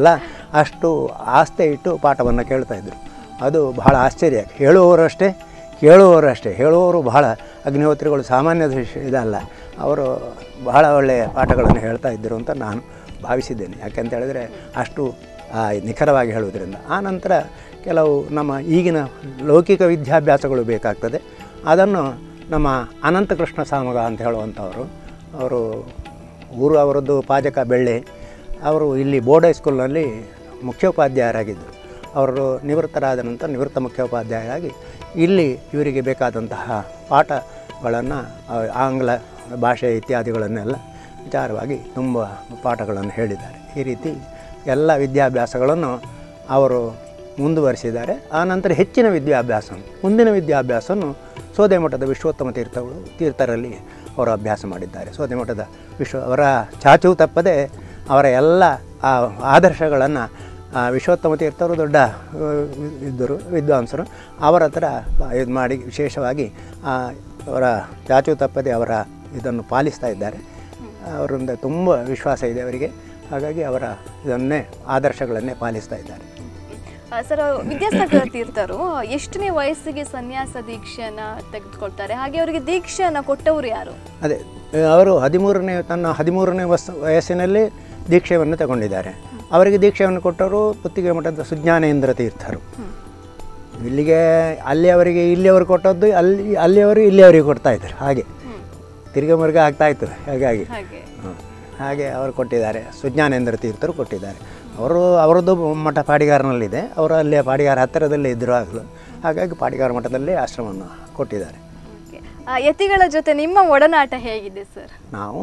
B: ಅಷ್ಟು ಆಸ್ತೆ ಇಟ್ಟು ಪಾಠವನ್ನು ಕೇಳ್ತಾಯಿದ್ರು ಅದು ಬಹಳ ಆಶ್ಚರ್ಯ ಹೇಳುವವರು ಅಷ್ಟೇ ಕೇಳುವವರು ಅಷ್ಟೇ ಹೇಳುವವರು ಬಹಳ ಅಗ್ನಿಹೋತ್ರಿಗಳು ಸಾಮಾನ್ಯ ವಿಷಯ ಇದಲ್ಲ ಅವರು ಬಹಳ ಒಳ್ಳೆಯ ಪಾಠಗಳನ್ನು ಹೇಳ್ತಾ ಇದ್ದರು ಅಂತ ನಾನು ಭಾವಿಸಿದ್ದೇನೆ ಯಾಕೆಂತ ಹೇಳಿದರೆ ಅಷ್ಟು ಆ, ನಿಖರವಾಗಿ ಹೇಳುವುದರಿಂದ ಆನಂತರ ಕೆಲವು ನಮ್ಮ ಈಗಿನ ಲೌಕಿಕ ವಿದ್ಯಾಭ್ಯಾಸಗಳು ಬೇಕಾಗ್ತದೆ ಅದನ್ನು ನಮ್ಮ ಅನಂತಕೃಷ್ಣ ಸಾಮಗ ಅಂತ ಹೇಳುವಂಥವರು ಅವರು ಊರು ಅವರದ್ದು ಪಾಜಕ ಬೆಳ್ಳೆ ಅವರು ಇಲ್ಲಿ ಬೋರ್ಡ್ ಹೈಸ್ಕೂಲ್ನಲ್ಲಿ ಮುಖ್ಯೋಪಾಧ್ಯಾಯರಾಗಿದ್ದರು ಅವರು ನಿವೃತ್ತರಾದ ನಂತರ ನಿವೃತ್ತ ಮುಖ್ಯೋಪಾಧ್ಯಾಯರಾಗಿ ಇಲ್ಲಿ ಇವರಿಗೆ ಬೇಕಾದಂತಹ ಪಾಠಗಳನ್ನು ಆಂಗ್ಲ ಭಾಷೆ ಇತ್ಯಾದಿಗಳನ್ನೆಲ್ಲ ವಿಚಾರವಾಗಿ ತುಂಬ ಪಾಠಗಳನ್ನು ಹೇಳಿದ್ದಾರೆ ಈ ರೀತಿ ಎಲ್ಲ ವಿದ್ಯಾಭ್ಯಾಸಗಳನ್ನು ಅವರು ಮುಂದುವರಿಸಿದ್ದಾರೆ ಆನಂತರ ಹೆಚ್ಚಿನ ವಿದ್ಯಾಭ್ಯಾಸ ಮುಂದಿನ ವಿದ್ಯಾಭ್ಯಾಸವನ್ನು ಸೋದೆ ಮಠದ ವಿಶ್ವೋತ್ತಮ ತೀರ್ಥಗಳು ತೀರ್ಥರಲ್ಲಿ ಅವರು ಅಭ್ಯಾಸ ಮಾಡಿದ್ದಾರೆ ಸೋದೆ ಮಠದ ವಿಶ್ವ ಅವರ ಚಾಚು ತಪ್ಪದೆ ಅವರ ಎಲ್ಲ ಆ ಆದರ್ಶಗಳನ್ನು ವಿಶ್ವೋತ್ತಮ ತೀರ್ಥರು ದೊಡ್ಡ ಆ, ಇದ್ದರು ವಿದ್ವಾಂಸರು ಅವರ ಹತ್ರ ಇದು ಮಾಡಿ ವಿಶೇಷವಾಗಿ ಆ, ಅವರ ಚಾಚು ತಪ್ಪದೆ ಅವರ ಇದನ್ನು ಪಾಲಿಸ್ತಾ ಇದ್ದಾರೆ ಅವರಿಂದ ತುಂಬ ವಿಶ್ವಾಸ ಇದೆ ಅವರಿಗೆ ಹಾಗಾಗಿ ಅವರ ಇದನ್ನೇ ಆದರ್ಶಗಳನ್ನೇ ಪಾಲಿಸ್ತಾ ಇದ್ದಾರೆ
A: ಆ, ಸರ್ ವಿದ್ಯಾಸಾಗರ ತೀರ್ಥರು ಎಷ್ಟನೇ ವಯಸ್ಸಿಗೆ ಸನ್ಯಾಸ ದೀಕ್ಷೆಯನ್ನ ತೆಗೆದುಕೊಳ್ತಾರೆ ಹಾಗೆ ಅವರಿಗೆ ದೀಕ್ಷೆಯನ್ನ ಕೊಟ್ಟವರು ಯಾರು
B: ಅದೇ ಅವರು ಹದಿಮೂರನೇ ತನ್ನ ಹದಿಮೂರನೇ ವಸ್ ವಯಸ್ಸಿನಲ್ಲಿ ದೀಕ್ಷೆಯನ್ನು ತಗೊಂಡಿದ್ದಾರೆ ಅವರಿಗೆ ದೀಕ್ಷೆಯನ್ನು ಕೊಟ್ಟವರು ಪುತ್ತಿಗೆ ಮಠದ ಸುಜ್ಞಾನೇಂದ್ರ ತೀರ್ಥರು ಇಲ್ಲಿಗೆ ಅಲ್ಲಿ ಅವರಿಗೆ ಇಲ್ಲಿಯವರು ಕೊಟ್ಟದ್ದು ಅಲ್ಲಿ ಅಲ್ಲಿಯವರು ಇಲ್ಲಿಯವರಿಗೆ ಕೊಡ್ತಾ ಇದ್ದಾರೆ ಹಾಗೆ ತಿರುಗ ಮುರುಗ ಆಗ್ತಾ ಇತ್ತು ಹಾಗಾಗಿ
A: ಹಾಗೆ
B: ಹ್ಮ್. ಹಾಗೆ ಅವರು ಕೊಟ್ಟಿದ್ದಾರೆ ಸುಜ್ಞಾನೇಂದ್ರ ತೀರ್ಥರು ಕೊಟ್ಟಿದ್ದಾರೆ ಅವರು ಅವರದ್ದು ಮಠ ಪಾಡಿಗಾರನಲ್ಲಿದೆ ಅವರು ಅಲ್ಲೇ ಪಾಡಿಗಾರ ಹತ್ತಿರದಲ್ಲೇ ಇದ್ದರು ಆಗಲು ಹಾಗಾಗಿ ಪಾಡಿಗಾರ ಮಠದಲ್ಲೇ ಆಶ್ರಮವನ್ನು ಕೊಟ್ಟಿದ್ದಾರೆ
A: Okay. ಆ, ಯತಿಗಳ ಜೊತೆ ನಿಮ್ಮ ಒಡನಾಟ ಹೇಗಿದೆ ಸರ್
B: ನಾವು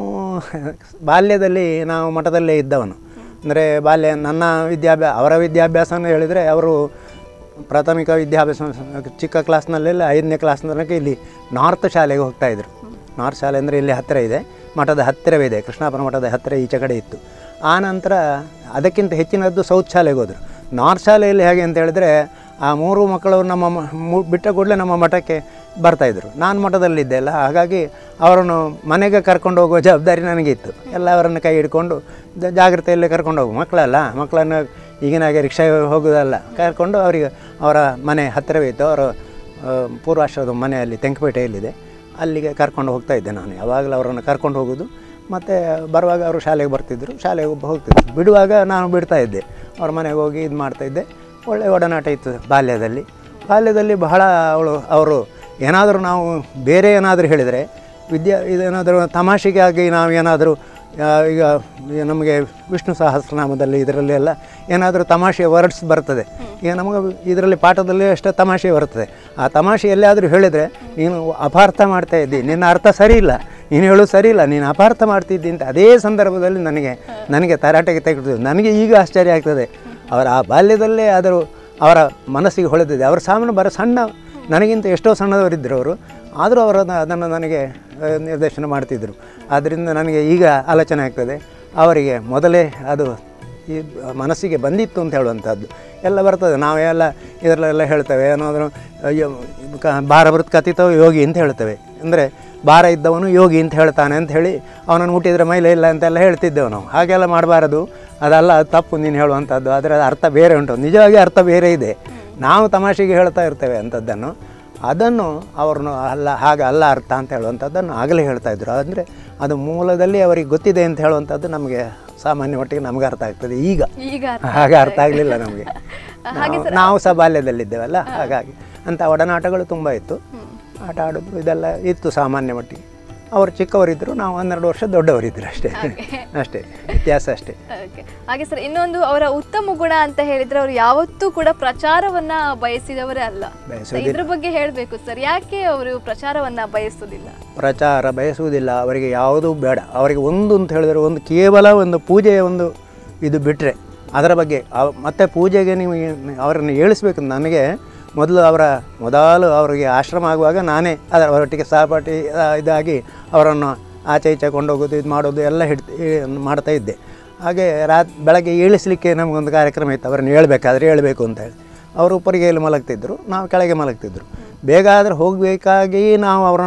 B: ಬಾಲ್ಯದಲ್ಲಿ ನಾವು ಮಠದಲ್ಲೇ ಇದ್ದವನು ಅಂದರೆ ಬಾಲ್ಯ ನನ್ನ ವಿದ್ಯಾಭ್ಯಾಸ ಅವರ ವಿದ್ಯಾಭ್ಯಾಸನ ಹೇಳಿದರೆ ಅವರು ಪ್ರಾಥಮಿಕ ವಿದ್ಯಾಭ್ಯಾಸ ಚಿಕ್ಕ ಕ್ಲಾಸ್ನಲ್ಲೆಲ್ಲ ಐದನೇ ಕ್ಲಾಸ್ ತನಕ ಇಲ್ಲಿ ನಾರ್ತ್ ಶಾಲೆಗೆ ಹೋಗ್ತಾಯಿದ್ರು ನಾರ್ತ್ ಶಾಲೆ ಅಂದರೆ ಇಲ್ಲಿ ಹತ್ತಿರ ಇದೆ ಮಠದ ಹತ್ತಿರವಿದೆ ಕೃಷ್ಣಾಪುರ ಮಠದ ಹತ್ತಿರ ಈಚೆ ಕಡೆ ಇತ್ತು ಆ ನಂತರ ಅದಕ್ಕಿಂತ ಹೆಚ್ಚಿನದ್ದು ಸೌತ್ ಶಾಲೆಗೆ ಹೋದರು ನಾರ್ತ್ ಶಾಲೆಯಲ್ಲಿ ಹೇಗೆ ಅಂತ ಹೇಳಿದ್ರೆ ಆ ಮೂರು ಮಕ್ಕಳು ನಮ್ಮ ಮ- ಮು- ಬಿಟ್ಟ ಕೂಡಲೇ ನಮ್ಮ ಮಠಕ್ಕೆ ಬರ್ತಾಯಿದ್ರು ನಾನು ಮಠದಲ್ಲಿದ್ದೆ ಅಲ್ಲ ಹಾಗಾಗಿ ಅವರನ್ನು ಮನೆಗೆ ಕರ್ಕೊಂಡು ಹೋಗುವ ಜವಾಬ್ದಾರಿ ನನಗೆ ಇತ್ತು ಎಲ್ಲ ಅವರನ್ನು ಕೈ ಹಿಡ್ಕೊಂಡು ಜ- ಜಾಗ್ರತೆಯಲ್ಲೇ ಕರ್ಕೊಂಡು ಹೋಗು ಮಕ್ಕಳಲ್ಲ ಮಕ್ಕಳನ್ನು ಈಗಿನ ಹಾಗೆ ರಿಕ್ಷಾ ಹೋಗೋದಲ್ಲ ಕರ್ಕೊಂಡು ಅವರಿಗೆ ಅವರ ಮನೆ ಹತ್ತಿರವೇ ಇತ್ತು ಅವರ ಆ, ಪೂರ್ವಾಶ್ರದ ಮನೆಯಲ್ಲಿ ತೆಂಕಪೇಟೆಯಲ್ಲಿದೆ ಅಲ್ಲಿಗೆ ಕರ್ಕೊಂಡು ಹೋಗ್ತಾ ಇದ್ದೆ ನಾನು ಯಾವಾಗಲೂ ಅವರನ್ನು ಕರ್ಕೊಂಡು ಹೋಗೋದು ಮತ್ತು ಬರುವಾಗ ಅವರು ಶಾಲೆಗೆ ಬರ್ತಿದ್ದರು ಶಾಲೆಗೆ ಒಬ್ಬ ಹೋಗ್ತಿದ್ರು ಬಿಡುವಾಗ ನಾನು ಬಿಡ್ತಾ ಇದ್ದೆ ಅವ್ರ ಮನೆಗೆ ಹೋಗಿ ಇದು ಮಾಡ್ತಾಯಿದ್ದೆ ಒಳ್ಳೆಯ ಒಡನಾಟ ಇತ್ತು ಬಾಲ್ಯದಲ್ಲಿ ಬಾಲ್ಯದಲ್ಲಿ ಬಹಳ ಅವಳು ಅವರು ಏನಾದರೂ ನಾವು ಬೇರೆ ಏನಾದರೂ ಹೇಳಿದರೆ ವಿದ್ಯಾ ಇದೇನಾದರೂ ತಮಾಷೆಗಾಗಿ ನಾವು ಏನಾದರೂ ಆ, ಈಗ ಈ ನಮಗೆ ವಿಷ್ಣು ಸಹಸ್ರನಾಮದಲ್ಲಿ ಇದರಲ್ಲಿ ಎಲ್ಲ ಏನಾದರೂ ತಮಾಷೆ ವರ್ಡ್ಸ್ ಬರ್ತದೆ ಈಗ ನಮಗೆ ಇದರಲ್ಲಿ ಪಾಠದಲ್ಲಿ ಅಷ್ಟೇ ತಮಾಷೆ ಬರ್ತದೆ ಆ ತಮಾಷೆ ಎಲ್ಲಿಯಾದರೂ ಹೇಳಿದರೆ ನೀನು ಅಪಾರ್ಥ ಮಾಡ್ತಾ ಇದ್ದಿ ನಿನ್ನ ಅರ್ಥ ಸರಿ ಇಲ್ಲ ನೀನು ಹೇಳೋದು ಸರಿ ಇಲ್ಲ ನೀನು ಅಪಾರ್ಥ ಮಾಡ್ತಿದ್ದಿ ಅಂತ ಅದೇ ಸಂದರ್ಭದಲ್ಲಿ ನನಗೆ ನನಗೆ ತರಾಟೆಗೆ ತೆಗೆದು ನನಗೆ ಈಗ ಆಶ್ಚರ್ಯ ಆಗ್ತದೆ ಅವರ ಆ ಬಾಲ್ಯದಲ್ಲೇ ಆದರೂ ಅವರ ಮನಸ್ಸಿಗೆ ಹೊಳೆದಿದೆ ಅವರು ಸಾಮಾನ್ಯ ಬರೋ ಸಣ್ಣ ನನಗಿಂತ ಎಷ್ಟೋ ಸಣ್ಣದವರಿದ್ದರು ಅವರು ಆದರೂ ಅವರು ಅದ- ಅದನ್ನು ನನಗೆ ಆ, ನಿರ್ದೇಶನ ಮಾಡ್ತಿದ್ದರು ಆದ್ದರಿಂದ ನನಗೆ ಈಗ ಆಲೋಚನೆ ಆಗ್ತದೆ ಅವರಿಗೆ ಮೊದಲೇ ಅದು ಈ ಮನಸ್ಸಿಗೆ ಬಂದಿತ್ತು ಅಂತ ಹೇಳುವಂಥದ್ದು ಎಲ್ಲ ಬರ್ತದೆ ನಾವೆಲ್ಲ ಇದರಲ್ಲೆಲ್ಲ ಹೇಳ್ತೇವೆ ಏನಾದರೂ ಅಯ್ಯೋ ಇದು ಕ ಭಾರ ಬೃತ್ ಕಥಿತವು ಯೋಗಿ ಅಂತ ಹೇಳ್ತೇವೆ ಅಂದರೆ ಭಾರ ಇದ್ದವನು ಯೋಗಿ ಅಂತ ಹೇಳ್ತಾನೆ ಅಂತ ಹೇಳಿ ಅವನನ್ನು ಮುಟ್ಟಿದ್ರೆ ಮೈಲೆ ಇಲ್ಲ ಅಂತೆಲ್ಲ ಹೇಳ್ತಿದ್ದೆವು ನಾವು ಹಾಗೆಲ್ಲ ಮಾಡಬಾರದು ಅದಲ್ಲ ಅದು ತಪ್ಪು ನೀನು ಹೇಳುವಂಥದ್ದು ಅದರ ಅರ್ಥ ಬೇರೆ ಉಂಟು ನಿಜವಾಗಿ ಅರ್ಥ ಬೇರೆ ಇದೆ ನಾವು ತಮಾಷೆಗೆ ಹೇಳ್ತಾ ಇರ್ತೇವೆ ಅಂಥದ್ದನ್ನು ಅದನ್ನು ಅವ್ರನ್ನು ಅಲ್ಲ ಹಾಗೆ ಅಲ್ಲ ಅರ್ಥ ಅಂತ ಹೇಳುವಂಥದ್ದನ್ನು ಆಗಲೇ ಹೇಳ್ತಾ ಇದ್ರು ಅಂದರೆ ಅದು ಮೂಲದಲ್ಲಿ ಅವರಿಗೆ ಗೊತ್ತಿದೆ ಅಂತ ಹೇಳುವಂಥದ್ದು ನಮಗೆ ಸಾಮಾನ್ಯ ಮಟ್ಟಿಗೆ ನಮ್ಗೆ ಅರ್ಥ ಆಗ್ತದೆ ಈಗ
A: ಈಗ
B: ಹಾಗೆ ಅರ್ಥ ಆಗಲಿಲ್ಲ ನಮಗೆ ನಾವು- ನಾವು ಸಹ ಬಾಲ್ಯದಲ್ಲಿದ್ದೇವಲ್ಲ ಹಾಗಾಗಿ ಅಂಥ ಒಡನಾಟಗಳು ತುಂಬ ಇತ್ತು ಆಟ ಆಡೋದು ಇದೆಲ್ಲ ಇತ್ತು ಸಾಮಾನ್ಯ ಮಟ್ಟಿಗೆ ಅವರು ಚಿಕ್ಕವರಿದ್ದರು ನಾವು ಹನ್ನೆರಡು ವರ್ಷ ದೊಡ್ಡವರಿದ್ದರು ಅಷ್ಟೇ ಅಷ್ಟೇ ವ್ಯತ್ಯಾಸ ಅಷ್ಟೇ
A: Okay. ಹಾಗೆ ಸರ್ ಇನ್ನೊಂದು ಅವರ ಉತ್ತಮ ಗುಣ ಅಂತ ಹೇಳಿದ್ರೆ ಅವರು ಯಾವತ್ತೂ ಕೂಡ ಪ್ರಚಾರವನ್ನ ಬಯಸಿದವರೇ ಅಲ್ಲ
B: ಬಯಸುವುದಿಲ್ಲ.
A: ಇದ್ರ ಬಗ್ಗೆ ಹೇಳ್ಬೇಕು ಸರ್ ಯಾಕೆ ಅವರು ಪ್ರಚಾರವನ್ನ ಬಯಸುವುದಿಲ್ಲ
B: ಪ್ರಚಾರ ಬಯಸುವುದಿಲ್ಲ ಅವರಿಗೆ ಯಾವುದೂ ಬೇಡ ಅವರಿಗೆ ಒಂದು ಅಂತ ಹೇಳಿದರೆ ಒಂದು ಕೇವಲ ಒಂದು ಪೂಜೆಯ ಒಂದು ಇದು ಬಿಟ್ಟರೆ ಅದರ ಬಗ್ಗೆ ಅವ್- ಮತ್ತೆ ಪೂಜೆಗೆ ನೀವು ಏನ್- ಅವರನ್ನು ಏಳಿಸ್ಬೇಕು ನನಗೆ ಮೊದಲು ಅವರ ಮೊದಲು ಅವರಿಗೆ ಆಶ್ರಮ ಆಗುವಾಗ ನಾನೇ ಅದರ ಅವರೊಟ್ಟಿಗೆ ಸಹಪಾಠಿ ಆ, ಇದಾಗಿ ಅವರನ್ನು ಆಚೆ ಈಚೆ ಕೊಂಡೋಗೋದು ಇದು ಮಾಡೋದು ಎಲ್ಲ ಹಿಡ್ದು ಮಾಡ್ತಾ ಇದ್ದೆ ಹಾಗೆ ರಾತ್ ಬೆಳಗ್ಗೆ ಏಳಿಸಲಿಕ್ಕೆ ನಮಗೊಂದು ಕಾರ್ಯಕ್ರಮ ಇತ್ತು ಅವರನ್ನು ಹೇಳ್ಬೇಕಾದ್ರೆ ಹೇಳಬೇಕು ಅಂತ ಹೇಳಿ ಅವರು ಉಪ್ಪರಿಗೆಯಲ್ಲಿ ಮಲಗ್ತಿದ್ದರು ನಾವು ಕೆಳಗೆ ಮಲಗ್ತಿದ್ರು ಬೇಗ ಆದರೆ ಹೋಗಬೇಕಾಗಿ ನಾವು ಅವರನ್ನು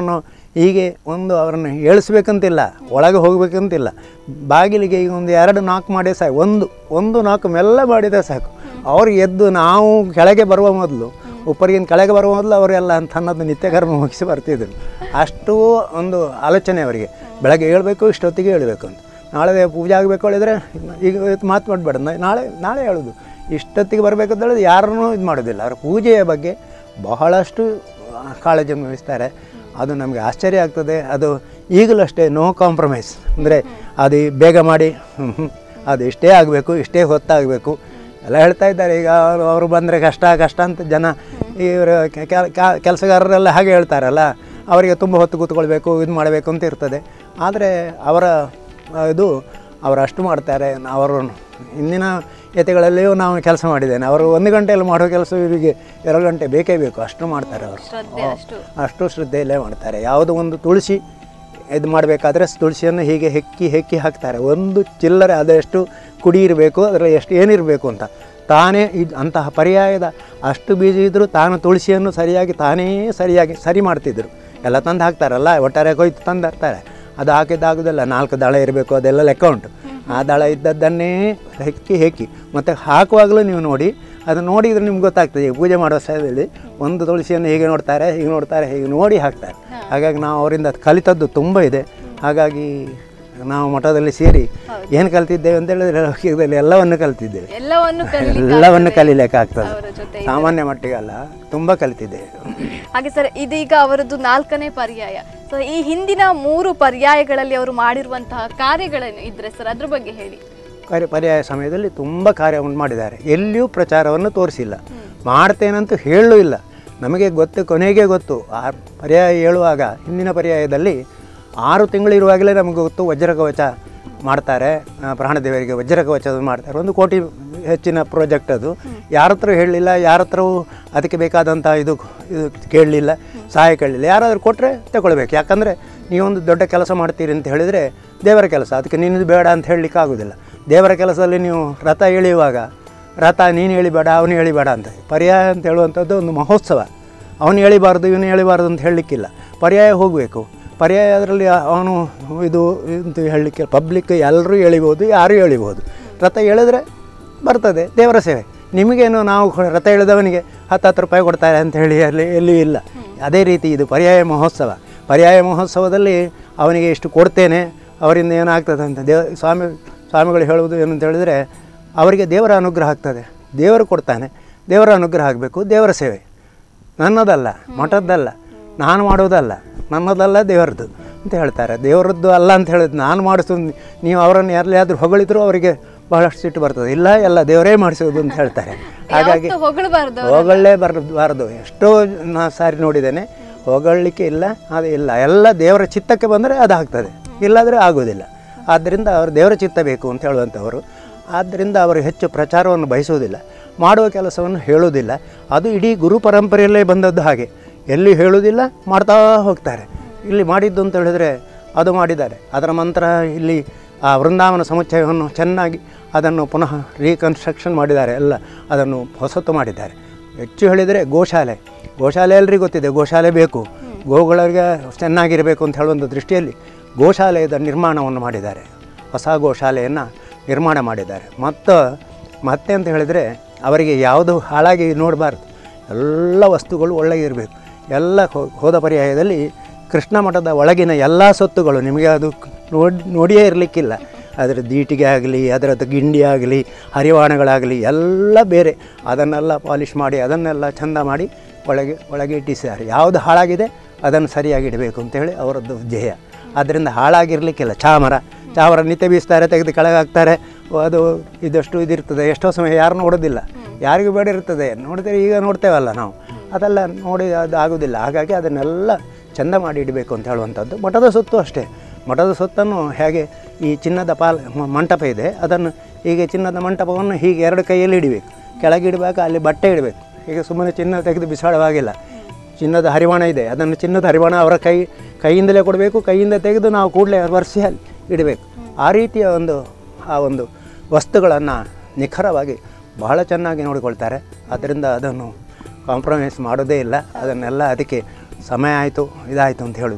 B: ಹೀಗೆ ಒಂದು ಅವರನ್ನು ಏಳಿಸ್ಬೇಕಂತಿಲ್ಲ ಒಳಗೆ ಹೋಗ್ಬೇಕಂತಿಲ್ಲ ಬಾಗಿಲಿಗೆ ಈಗ ಒಂದು ಎರಡು ನಾಲ್ಕು ಮಾಡಿ ಸಾಕು ಒಂದು ಒಂದು ನಾಲ್ಕು ಮೆಲ್ಲ ಮಾಡಿದರೆ ಸಾಕು ಅವ್ರು ಎದ್ದು ನಾವು ಕೆಳಗೆ ಬರುವ ಮೊದಲು ಉಪ್ಪರಿಗಿನ ಕೆಳಗೆ ಬರುವ ಮೊದಲು ಅವರೆಲ್ಲ ಅಂತ ಅನ್ನೋದು ನಿತ್ಯ ಕರ್ಮ ಮುಗಿಸಿ ಬರ್ತಿದ್ರು ಅಷ್ಟು ಒಂದು ಆಲೋಚನೆ ಅವರಿಗೆ ಬೆಳಗ್ಗೆ ಹೇಳ್ಬೇಕು ಇಷ್ಟೊತ್ತಿಗೆ ಹೇಳಬೇಕು ಅಂತ ನಾಳೆ ಪೂಜೆ ಆಗಬೇಕು ಹೇಳಿದ್ರೆ ಈಗ ಇವತ್ತು ಮಾತು ಮಾಡಬೇಡ ನಾಳೆ ನಾಳೆ ಹೇಳೋದು ಇಷ್ಟೊತ್ತಿಗೆ ಬರಬೇಕು ಅಂತ ಹೇಳಿದ್ರೆ ಯಾರನ್ನೂ ಇದು ಮಾಡೋದಿಲ್ಲ ಅವ್ರ ಪೂಜೆಯ ಬಗ್ಗೆ ಬಹಳಷ್ಟು ಕಾಳಜಿಯನ್ನು ವಹಿಸ್ತಾರೆ ಅದು ನಮಗೆ ಆಶ್ಚರ್ಯ ಆಗ್ತದೆ ಅದು ಈಗಲೂ ಅಷ್ಟೇ ನೋ ಕಾಂಪ್ರಮೈಸ್ ಅಂದರೆ ಅದು ಬೇಗ ಮಾಡಿ ಹ್ಮ್, ಹ್ಮ್, ಅದು ಇಷ್ಟೇ ಆಗಬೇಕು ಇಷ್ಟೇ ಹೊತ್ತಾಗಬೇಕು ಎಲ್ಲ ಹೇಳ್ತಾ ಇದ್ದಾರೆ ಈಗ ಅವರು ಅವರು ಬಂದರೆ ಕಷ್ಟ ಕಷ್ಟ ಅಂತ ಜನ ಇವರು ಕೆಲಸಗಾರರೆಲ್ಲ ಹಾಗೆ ಹೇಳ್ತಾರಲ್ಲ ಅವರಿಗೆ ತುಂಬ ಹೊತ್ತು ಕೂತ್ಕೊಳ್ಬೇಕು ಇದು ಮಾಡಬೇಕು ಅಂತ ಇರ್ತದೆ ಆದರೆ ಅವರ ಆ, ಇದು ಅವರು ಅಷ್ಟು ಮಾಡ್ತಾರೆ ಅವರು ಇಂದಿನ ಯತಿಗಳಲ್ಲಿಯೂ ನಾವು ಕೆಲಸ ಮಾಡಿದ್ದೇನೆ ಅವರು ಒಂದು ಗಂಟೆಯಲ್ಲಿ ಮಾಡೋ ಕೆಲಸ ಇವರಿಗೆ ಎರಡು ಗಂಟೆ ಬೇಕೇ ಬೇಕು ಅಷ್ಟು ಮಾಡ್ತಾರೆ ಅವರು
A: ಶ್ರದ್ಧೆ ಅಷ್ಟು
B: ಅಷ್ಟು ಶ್ರದ್ಧೆಯಲ್ಲೇ ಮಾಡ್ತಾರೆ ಯಾವುದೋ ಒಂದು ತುಳಸಿ ಇದು ಮಾಡಬೇಕಾದ್ರೆ ತುಳಸಿಯನ್ನು ಹೀಗೆ ಹೆಕ್ಕಿ ಹೆಕ್ಕಿ ಹಾಕ್ತಾರೆ ಒಂದು ಚಿಲ್ಲರೆ ಅದೆಷ್ಟು ಕುಡಿ ಇರಬೇಕು ಅದರಲ್ಲಿ ಎಷ್ಟು ಏನಿರಬೇಕು ಅಂತ ತಾನೇ ಇದು ಅಂತಹ ಪರ್ಯಾಯದ ಅಷ್ಟು ಬೀಜ ಇದ್ದರೂ ತಾನು ತುಳಸಿಯನ್ನು ಸರಿಯಾಗಿ ತಾನೇ ಸರಿಯಾಗಿ ಸರಿ ಮಾಡ್ತಿದ್ರು ಎಲ್ಲ ತಂದು ಹಾಕ್ತಾರಲ್ಲ ಒಟ್ಟಾರೆ ಕೊಯ್ತು ತಂದು ಹಾಕ್ತಾರೆ ಅದು ಹಾಕಿದ್ದಾಗೋದಿಲ್ಲ ನಾಲ್ಕು ದಳ ಇರಬೇಕು ಅದೆಲ್ಲ ಲೆಕ್ಕ ಉಂಟು ಆ ದಳ ಇದ್ದದ್ದನ್ನೇ ಹೆಕ್ಕಿ ಹೆಕ್ಕಿ ಮತ್ತು ಹಾಕುವಾಗಲೂ ನೀವು ನೋಡಿ ಅದು ನೋಡಿದರೆ ನಿಮ್ಗೆ ಗೊತ್ತಾಗ್ತದೆ ಈಗ ಪೂಜೆ ಮಾಡೋ ಸಮಯದಲ್ಲಿ ಒಂದು ತುಳಸಿಯನ್ನು ಹೀಗೆ ನೋಡ್ತಾರೆ ಹೀಗೆ ನೋಡ್ತಾರೆ ಹೀಗೆ ನೋಡಿ ಹಾಕ್ತಾರೆ ಹಾಗಾಗಿ ನಾವು ಅವರಿಂದ ಕಲಿತದ್ದು ತುಂಬ ಇದೆ ಹಾಗಾಗಿ ನಾವು ಮಠದಲ್ಲಿ ಸೇರಿ ಏನು ಕಲ್ತಿದ್ದೇವೆ ಅಂತ ಹೇಳಿದ್ರೆ ಲೌಕಿಕದಲ್ಲಿ ಎಲ್ಲವನ್ನು ಕಲ್ತಿದ್ದೇವೆ
A: ಎಲ್ಲವನ್ನು ಕಲೀಲಿಕ್ಕೆ
B: ಎಲ್ಲವನ್ನು ಕಲೀಲಿಕ್ಕಾಗ್ತದೆ
A: ಅವರ ಜೊತೆ
B: ಸಾಮಾನ್ಯ ಮಟ್ಟಿಗಲ್ಲ ತುಂಬ ಕಲಿತಿದ್ದೇವೆ
A: ಹಾಗೆ ಸರ್ ಇದೀಗ ಅವರದ್ದು ನಾಲ್ಕನೇ ಪರ್ಯಾಯ ಸೊ ಈ ಹಿಂದಿನ ಮೂರು ಪರ್ಯಾಯಗಳಲ್ಲಿ ಅವರು ಮಾಡಿರುವಂತಹ ಕಾರ್ಯಗಳೇನು ಇದ್ರೆ ಸರ್ ಅದ್ರ ಬಗ್ಗೆ ಹೇಳಿ
B: ಕಾರ್ಯ ಪರ್ಯಾಯ ಸಮಯದಲ್ಲಿ ತುಂಬ ಕಾರ್ಯವನ್ನು ಮಾಡಿದ್ದಾರೆ ಎಲ್ಲಿಯೂ ಪ್ರಚಾರವನ್ನು ತೋರಿಸಿಲ್ಲ ಮಾಡ್ತೇನಂತೂ ಹೇಳಲೂ ಇಲ್ಲ ನಮಗೆ ಗೊತ್ತು ಕೊನೆಗೆ ಗೊತ್ತು ಆ ಪರ್ಯಾಯ ಹೇಳುವಾಗ ಹಿಂದಿನ ಪರ್ಯಾಯದಲ್ಲಿ ಆರು ತಿಂಗಳಿರುವಾಗಲೇ ನಮಗೆ ಗೊತ್ತು ವಜ್ರಕವಚ ಮಾಡ್ತಾರೆ ಆ, ಪ್ರಾಣದೇವರಿಗೆ ವಜ್ರಕವಚ ಮಾಡ್ತಾರೆ ಒಂದು ಕೋಟಿ ಹೆಚ್ಚಿನ ಪ್ರಾಜೆಕ್ಟ್ ಅದು ಯಾರ ಹತ್ರ ಹೇಳಲಿಲ್ಲ ಯಾರ ಹತ್ರವೂ ಅದಕ್ಕೆ ಬೇಕಾದಂಥ ಇದು ಇದು ಕೇಳಲಿಲ್ಲ ಸಹಾಯ ಕೇಳಲಿಲ್ಲ ಯಾರಾದರೂ ಕೊಟ್ಟರೆ ತಗೊಳ್ಬೇಕು ಯಾಕಂದರೆ ನೀವೊಂದು ದೊಡ್ಡ ಕೆಲಸ ಮಾಡ್ತೀರಿ ಅಂತ ಹೇಳಿದರೆ ದೇವರ ಕೆಲಸ ಅದಕ್ಕೆ ನಿನ್ನದು ಬೇಡ ಅಂತ ಹೇಳಲಿಕ್ಕೆ ಆಗೋದಿಲ್ಲ ದೇವರ ಕೆಲಸದಲ್ಲಿ ನೀವು ರಥ ಎಳೆಯುವಾಗ ರಥ ನೀನು ಎಳಿಬೇಡ ಅವನು ಎಳಿಬೇಡ ಅಂತ ಪರ್ಯಾಯ ಅಂತ ಹೇಳುವಂಥದ್ದು ಒಂದು ಮಹೋತ್ಸವ ಅವನು ಎಳಿಬಾರ್ದು ಇವನು ಎಳಿಬಾರ್ದು ಅಂತ ಹೇಳಲಿಕ್ಕಿಲ್ಲ ಪರ್ಯಾಯ ಹೋಗಬೇಕು ಪರ್ಯಾಯ ಅದರಲ್ಲಿ ಅವನು ಇದು ಅಂತ ಹೇಳಲಿಕ್ಕೆ ಪಬ್ಲಿಕ್ ಎಲ್ಲರೂ ಎಳಿಬೋದು ಯಾರೂ ಎಳಿಬೋದು ರಥ ಎಳೆದ್ರೆ ಬರ್ತದೆ ದೇವರ ಸೇವೆ ನಿಮಗೇನು ನಾವು ಕೊ- ರಥ ಎಳೆದವನಿಗೆ ಹತ್ತು ಹತ್ತು ರೂಪಾಯಿ ಕೊಡ್ತಾರೆ ಅಂತ ಹೇಳಿ ಅಲ್ಲಿ ಎಲ್ಲಿಯೂ ಇಲ್ಲ ಅದೇ ರೀತಿ ಇದು ಪರ್ಯಾಯ ಮಹೋತ್ಸವ ಪರ್ಯಾಯ ಮಹೋತ್ಸವದಲ್ಲಿ ಅವನಿಗೆ ಇಷ್ಟು ಕೊಡ್ತೇನೆ ಅವರಿಂದ ಏನಾಗ್ತದೆ ಅಂತ ದೇವ ಸ್ವಾಮಿ ಸ್ವಾಮಿಗಳು ಹೇಳುವುದು ಏನು ಅಂತ ಹೇಳಿದರೆ ಅವರಿಗೆ ದೇವರ ಅನುಗ್ರಹ ಆಗ್ತದೆ ದೇವರು ಕೊಡ್ತಾನೆ ದೇವರ ಅನುಗ್ರಹ ಆಗಬೇಕು ದೇವರ ಸೇವೆ ನನ್ನದಲ್ಲ ಮಠದ್ದಲ್ಲ ನಾನು ಮಾಡೋದಲ್ಲ ನನ್ನದಲ್ಲ ದೇವರದ್ದು ಅಂತ ಹೇಳ್ತಾರೆ ದೇವರದ್ದು ಅಲ್ಲ ಅಂತ ಹೇಳಿದ್ ನಾನು ಮಾಡಿಸೋದು ನೀವು ಅವರನ್ನು ಯಾರಲ್ಲಾದರೂ ಹೊಗಳಿದ್ರು ಅವರಿಗೆ ಬಹಳಷ್ಟು ಸಿಟ್ಟು ಬರ್ತದೆ ಇಲ್ಲ ಎಲ್ಲ ದೇವರೇ ಮಾಡಿಸೋದು ಅಂತ ಹೇಳ್ತಾರೆ ಹಾಗಾಗಿ
A: ಯಾವತ್ತೂ ಹೊಗಳಬಾರ್ದು
B: ಹೊಗಳೇ ಬರಬಾರ್ದು ಎಷ್ಟೋ ನಾ ಸಾರಿ ನೋಡಿದ್ದೇನೆ ಹೊಗಳಲಿಕ್ಕೆ ಇಲ್ಲ ಅದು ಇಲ್ಲ ಎಲ್ಲ ದೇವರ ಚಿತ್ತಕ್ಕೆ ಬಂದರೆ ಅದು ಆಗ್ತದೆ ಇಲ್ಲಾದರೆ ಆಗೋದಿಲ್ಲ ಆದ್ದರಿಂದ ಅವರು ದೇವರ ಚಿತ್ತ ಬೇಕು ಅಂತ ಹೇಳುವಂಥವರು ಆದ್ದರಿಂದ ಅವರು ಹೆಚ್ಚು ಪ್ರಚಾರವನ್ನು ಬಯಸುವುದಿಲ್ಲ ಮಾಡುವ ಕೆಲಸವನ್ನು ಹೇಳುವುದಿಲ್ಲ ಅದು ಇಡೀ ಗುರು ಪರಂಪರೆಯಲ್ಲೇ ಬಂದದ್ದು ಹಾಗೆ ಎಲ್ಲಿ ಹೇಳುವುದಿಲ್ಲ ಮಾಡ್ತಾ ಹೋಗ್ತಾರೆ ಇಲ್ಲಿ ಮಾಡಿದ್ದು ಅಂತ ಹೇಳಿದರೆ ಅದು ಮಾಡಿದ್ದಾರೆ ಅದರ ನಂತರ ಇಲ್ಲಿ ಆ ವೃಂದಾವನ ಸಮುಚ್ಚಯವನ್ನು ಚೆನ್ನಾಗಿ ಅದನ್ನು ಪುನಃ ರೀಕನ್ಸ್ಟ್ರಕ್ಷನ್ ಮಾಡಿದ್ದಾರೆ ಎಲ್ಲ ಅದನ್ನು ಹೊಸತು ಮಾಡಿದ್ದಾರೆ ಹೆಚ್ಚು ಹೇಳಿದರೆ ಗೋಶಾಲೆ ಗೋಶಾಲೆ ಎಲ್ರಿಗೂ ಗೊತ್ತಿದೆ ಗೋಶಾಲೆ ಬೇಕು ಗೋಗಳಿಗೆ ಚೆನ್ನಾಗಿರಬೇಕು ಅಂತ ಹೇಳುವಂಥ ದೃಷ್ಟಿಯಲ್ಲಿ ಗೋಶಾಲೆಯ ನಿರ್ಮಾಣವನ್ನು ಮಾಡಿದ್ದಾರೆ ಹೊಸ ಗೋಶಾಲೆಯನ್ನು ನಿರ್ಮಾಣ ಮಾಡಿದ್ದಾರೆ ಮತ್ತು ಮತ್ತೆ ಅಂತ ಹೇಳಿದರೆ ಅವರಿಗೆ ಯಾವುದು ಹಾಳಾಗಿ ನೋಡಬಾರ್ದು ಎಲ್ಲ ವಸ್ತುಗಳು ಒಳ್ಳೆಗಿರಬೇಕು ಎಲ್ಲ ಹೋ- ಹೋದ ಪರ್ಯಾಯದಲ್ಲಿ ಕೃಷ್ಣ ಮಠದ ಒಳಗಿನ ಎಲ್ಲ ಸೊತ್ತುಗಳು ನಿಮಗೆ ಅದು ನೋಡಿ ನೋಡಿಯೇ ಇರಲಿಕ್ಕಿಲ್ಲ ಅದರ ದೀಟಿಗೆ ಆಗಲಿ ಅದರದ್ದು ಗಿಂಡಿ ಆಗಲಿ ಹರಿವಾಣಗಳಾಗಲಿ ಎಲ್ಲ ಬೇರೆ ಅದನ್ನೆಲ್ಲ ಪಾಲಿಷ್ ಮಾಡಿ ಅದನ್ನೆಲ್ಲ ಚಂದ ಮಾಡಿ ಒಳಗೆ ಒಳಗೆ ಇಟ್ಟಿಸಿದ್ದಾರೆ ಯಾವುದು ಹಾಳಾಗಿದೆ ಅದನ್ನು ಸರಿಯಾಗಿ ಇಡಬೇಕು ಅಂತೇಳಿ ಅವರದ್ದು ಧ್ಯೇಯ ಆದ್ದರಿಂದ ಹಾಳಾಗಿರಲಿಕ್ಕಿಲ್ಲ ಚಾಮರ ಚಾಮರ ನಿತ್ಯ ಬೀಸ್ತಾರೆ ತೆಗೆದು ಕೆಳಗೆ ಹಾಕ್ತಾರೆ ಅದು ಇದಷ್ಟು ಇದಿರ್ತದೆ ಎಷ್ಟೋ ಸಮಯ ಯಾರು ನೋಡೋದಿಲ್ಲ ಯಾರಿಗೂ ಬೇಡ ಇರ್ತದೆ ನೋಡಿದ್ರೆ ಈಗ ನೋಡ್ತೇವಲ್ಲ ನಾವು ಅದೆಲ್ಲ ನೋಡಿ ಅದು ಆಗೋದಿಲ್ಲ ಹಾಗಾಗಿ ಅದನ್ನೆಲ್ಲ ಚೆಂದ ಮಾಡಿ ಇಡಬೇಕು ಅಂತ ಹೇಳುವಂಥದ್ದು ಮಠದ ಸೊತ್ತು ಅಷ್ಟೇ ಮಠದ ಸೊತ್ತನ್ನು ಹೇಗೆ ಈ ಚಿನ್ನದ ಪಾಲ್ ಮ- ಮಂಟಪ ಇದೆ ಅದನ್ನು ಹೀಗೆ ಚಿನ್ನದ ಮಂಟಪವನ್ನು ಹೀಗೆ ಎರಡು ಕೈಯಲ್ಲಿ ಇಡಬೇಕು ಕೆಳಗೆ ಇಡಬೇಕು ಅಲ್ಲಿ ಬಟ್ಟೆ ಇಡಬೇಕು ಹೀಗೆ ಸುಮ್ಮನೆ ಚಿನ್ನ ತೆಗೆದು ಬಿಸಾಡುವಾಗಿಲ್ಲ ಚಿನ್ನದ ಹರಿವಾಣ ಇದೆ ಅದನ್ನು ಚಿನ್ನದ ಹರಿವಾಣ ಅವರ ಕೈ ಕೈಯಿಂದಲೇ ಕೊಡಬೇಕು ಕೈಯಿಂದ ತೆಗೆದು ನಾವು ಕೂಡಲೇ ವರ್ಷಿ ಅಲ್ಲಿ ಇಡಬೇಕು ಆ ರೀತಿಯ ಒಂದು ಆ ಒಂದು ವಸ್ತುಗಳನ್ನು ನಿಖರವಾಗಿ ಬಹಳ ಚೆನ್ನಾಗಿ ನೋಡಿಕೊಳ್ತಾರೆ ಆದ್ದರಿಂದ ಅದನ್ನು ಕಾಂಪ್ರಮೈಸ್ ಮಾಡೋದೇ ಇಲ್ಲ ಅದನ್ನೆಲ್ಲ ಅದಕ್ಕೆ ಸಮಯ ಆಯಿತು ಇದಾಯಿತು ಅಂತ ಹೇಳೋದಿಲ್ಲ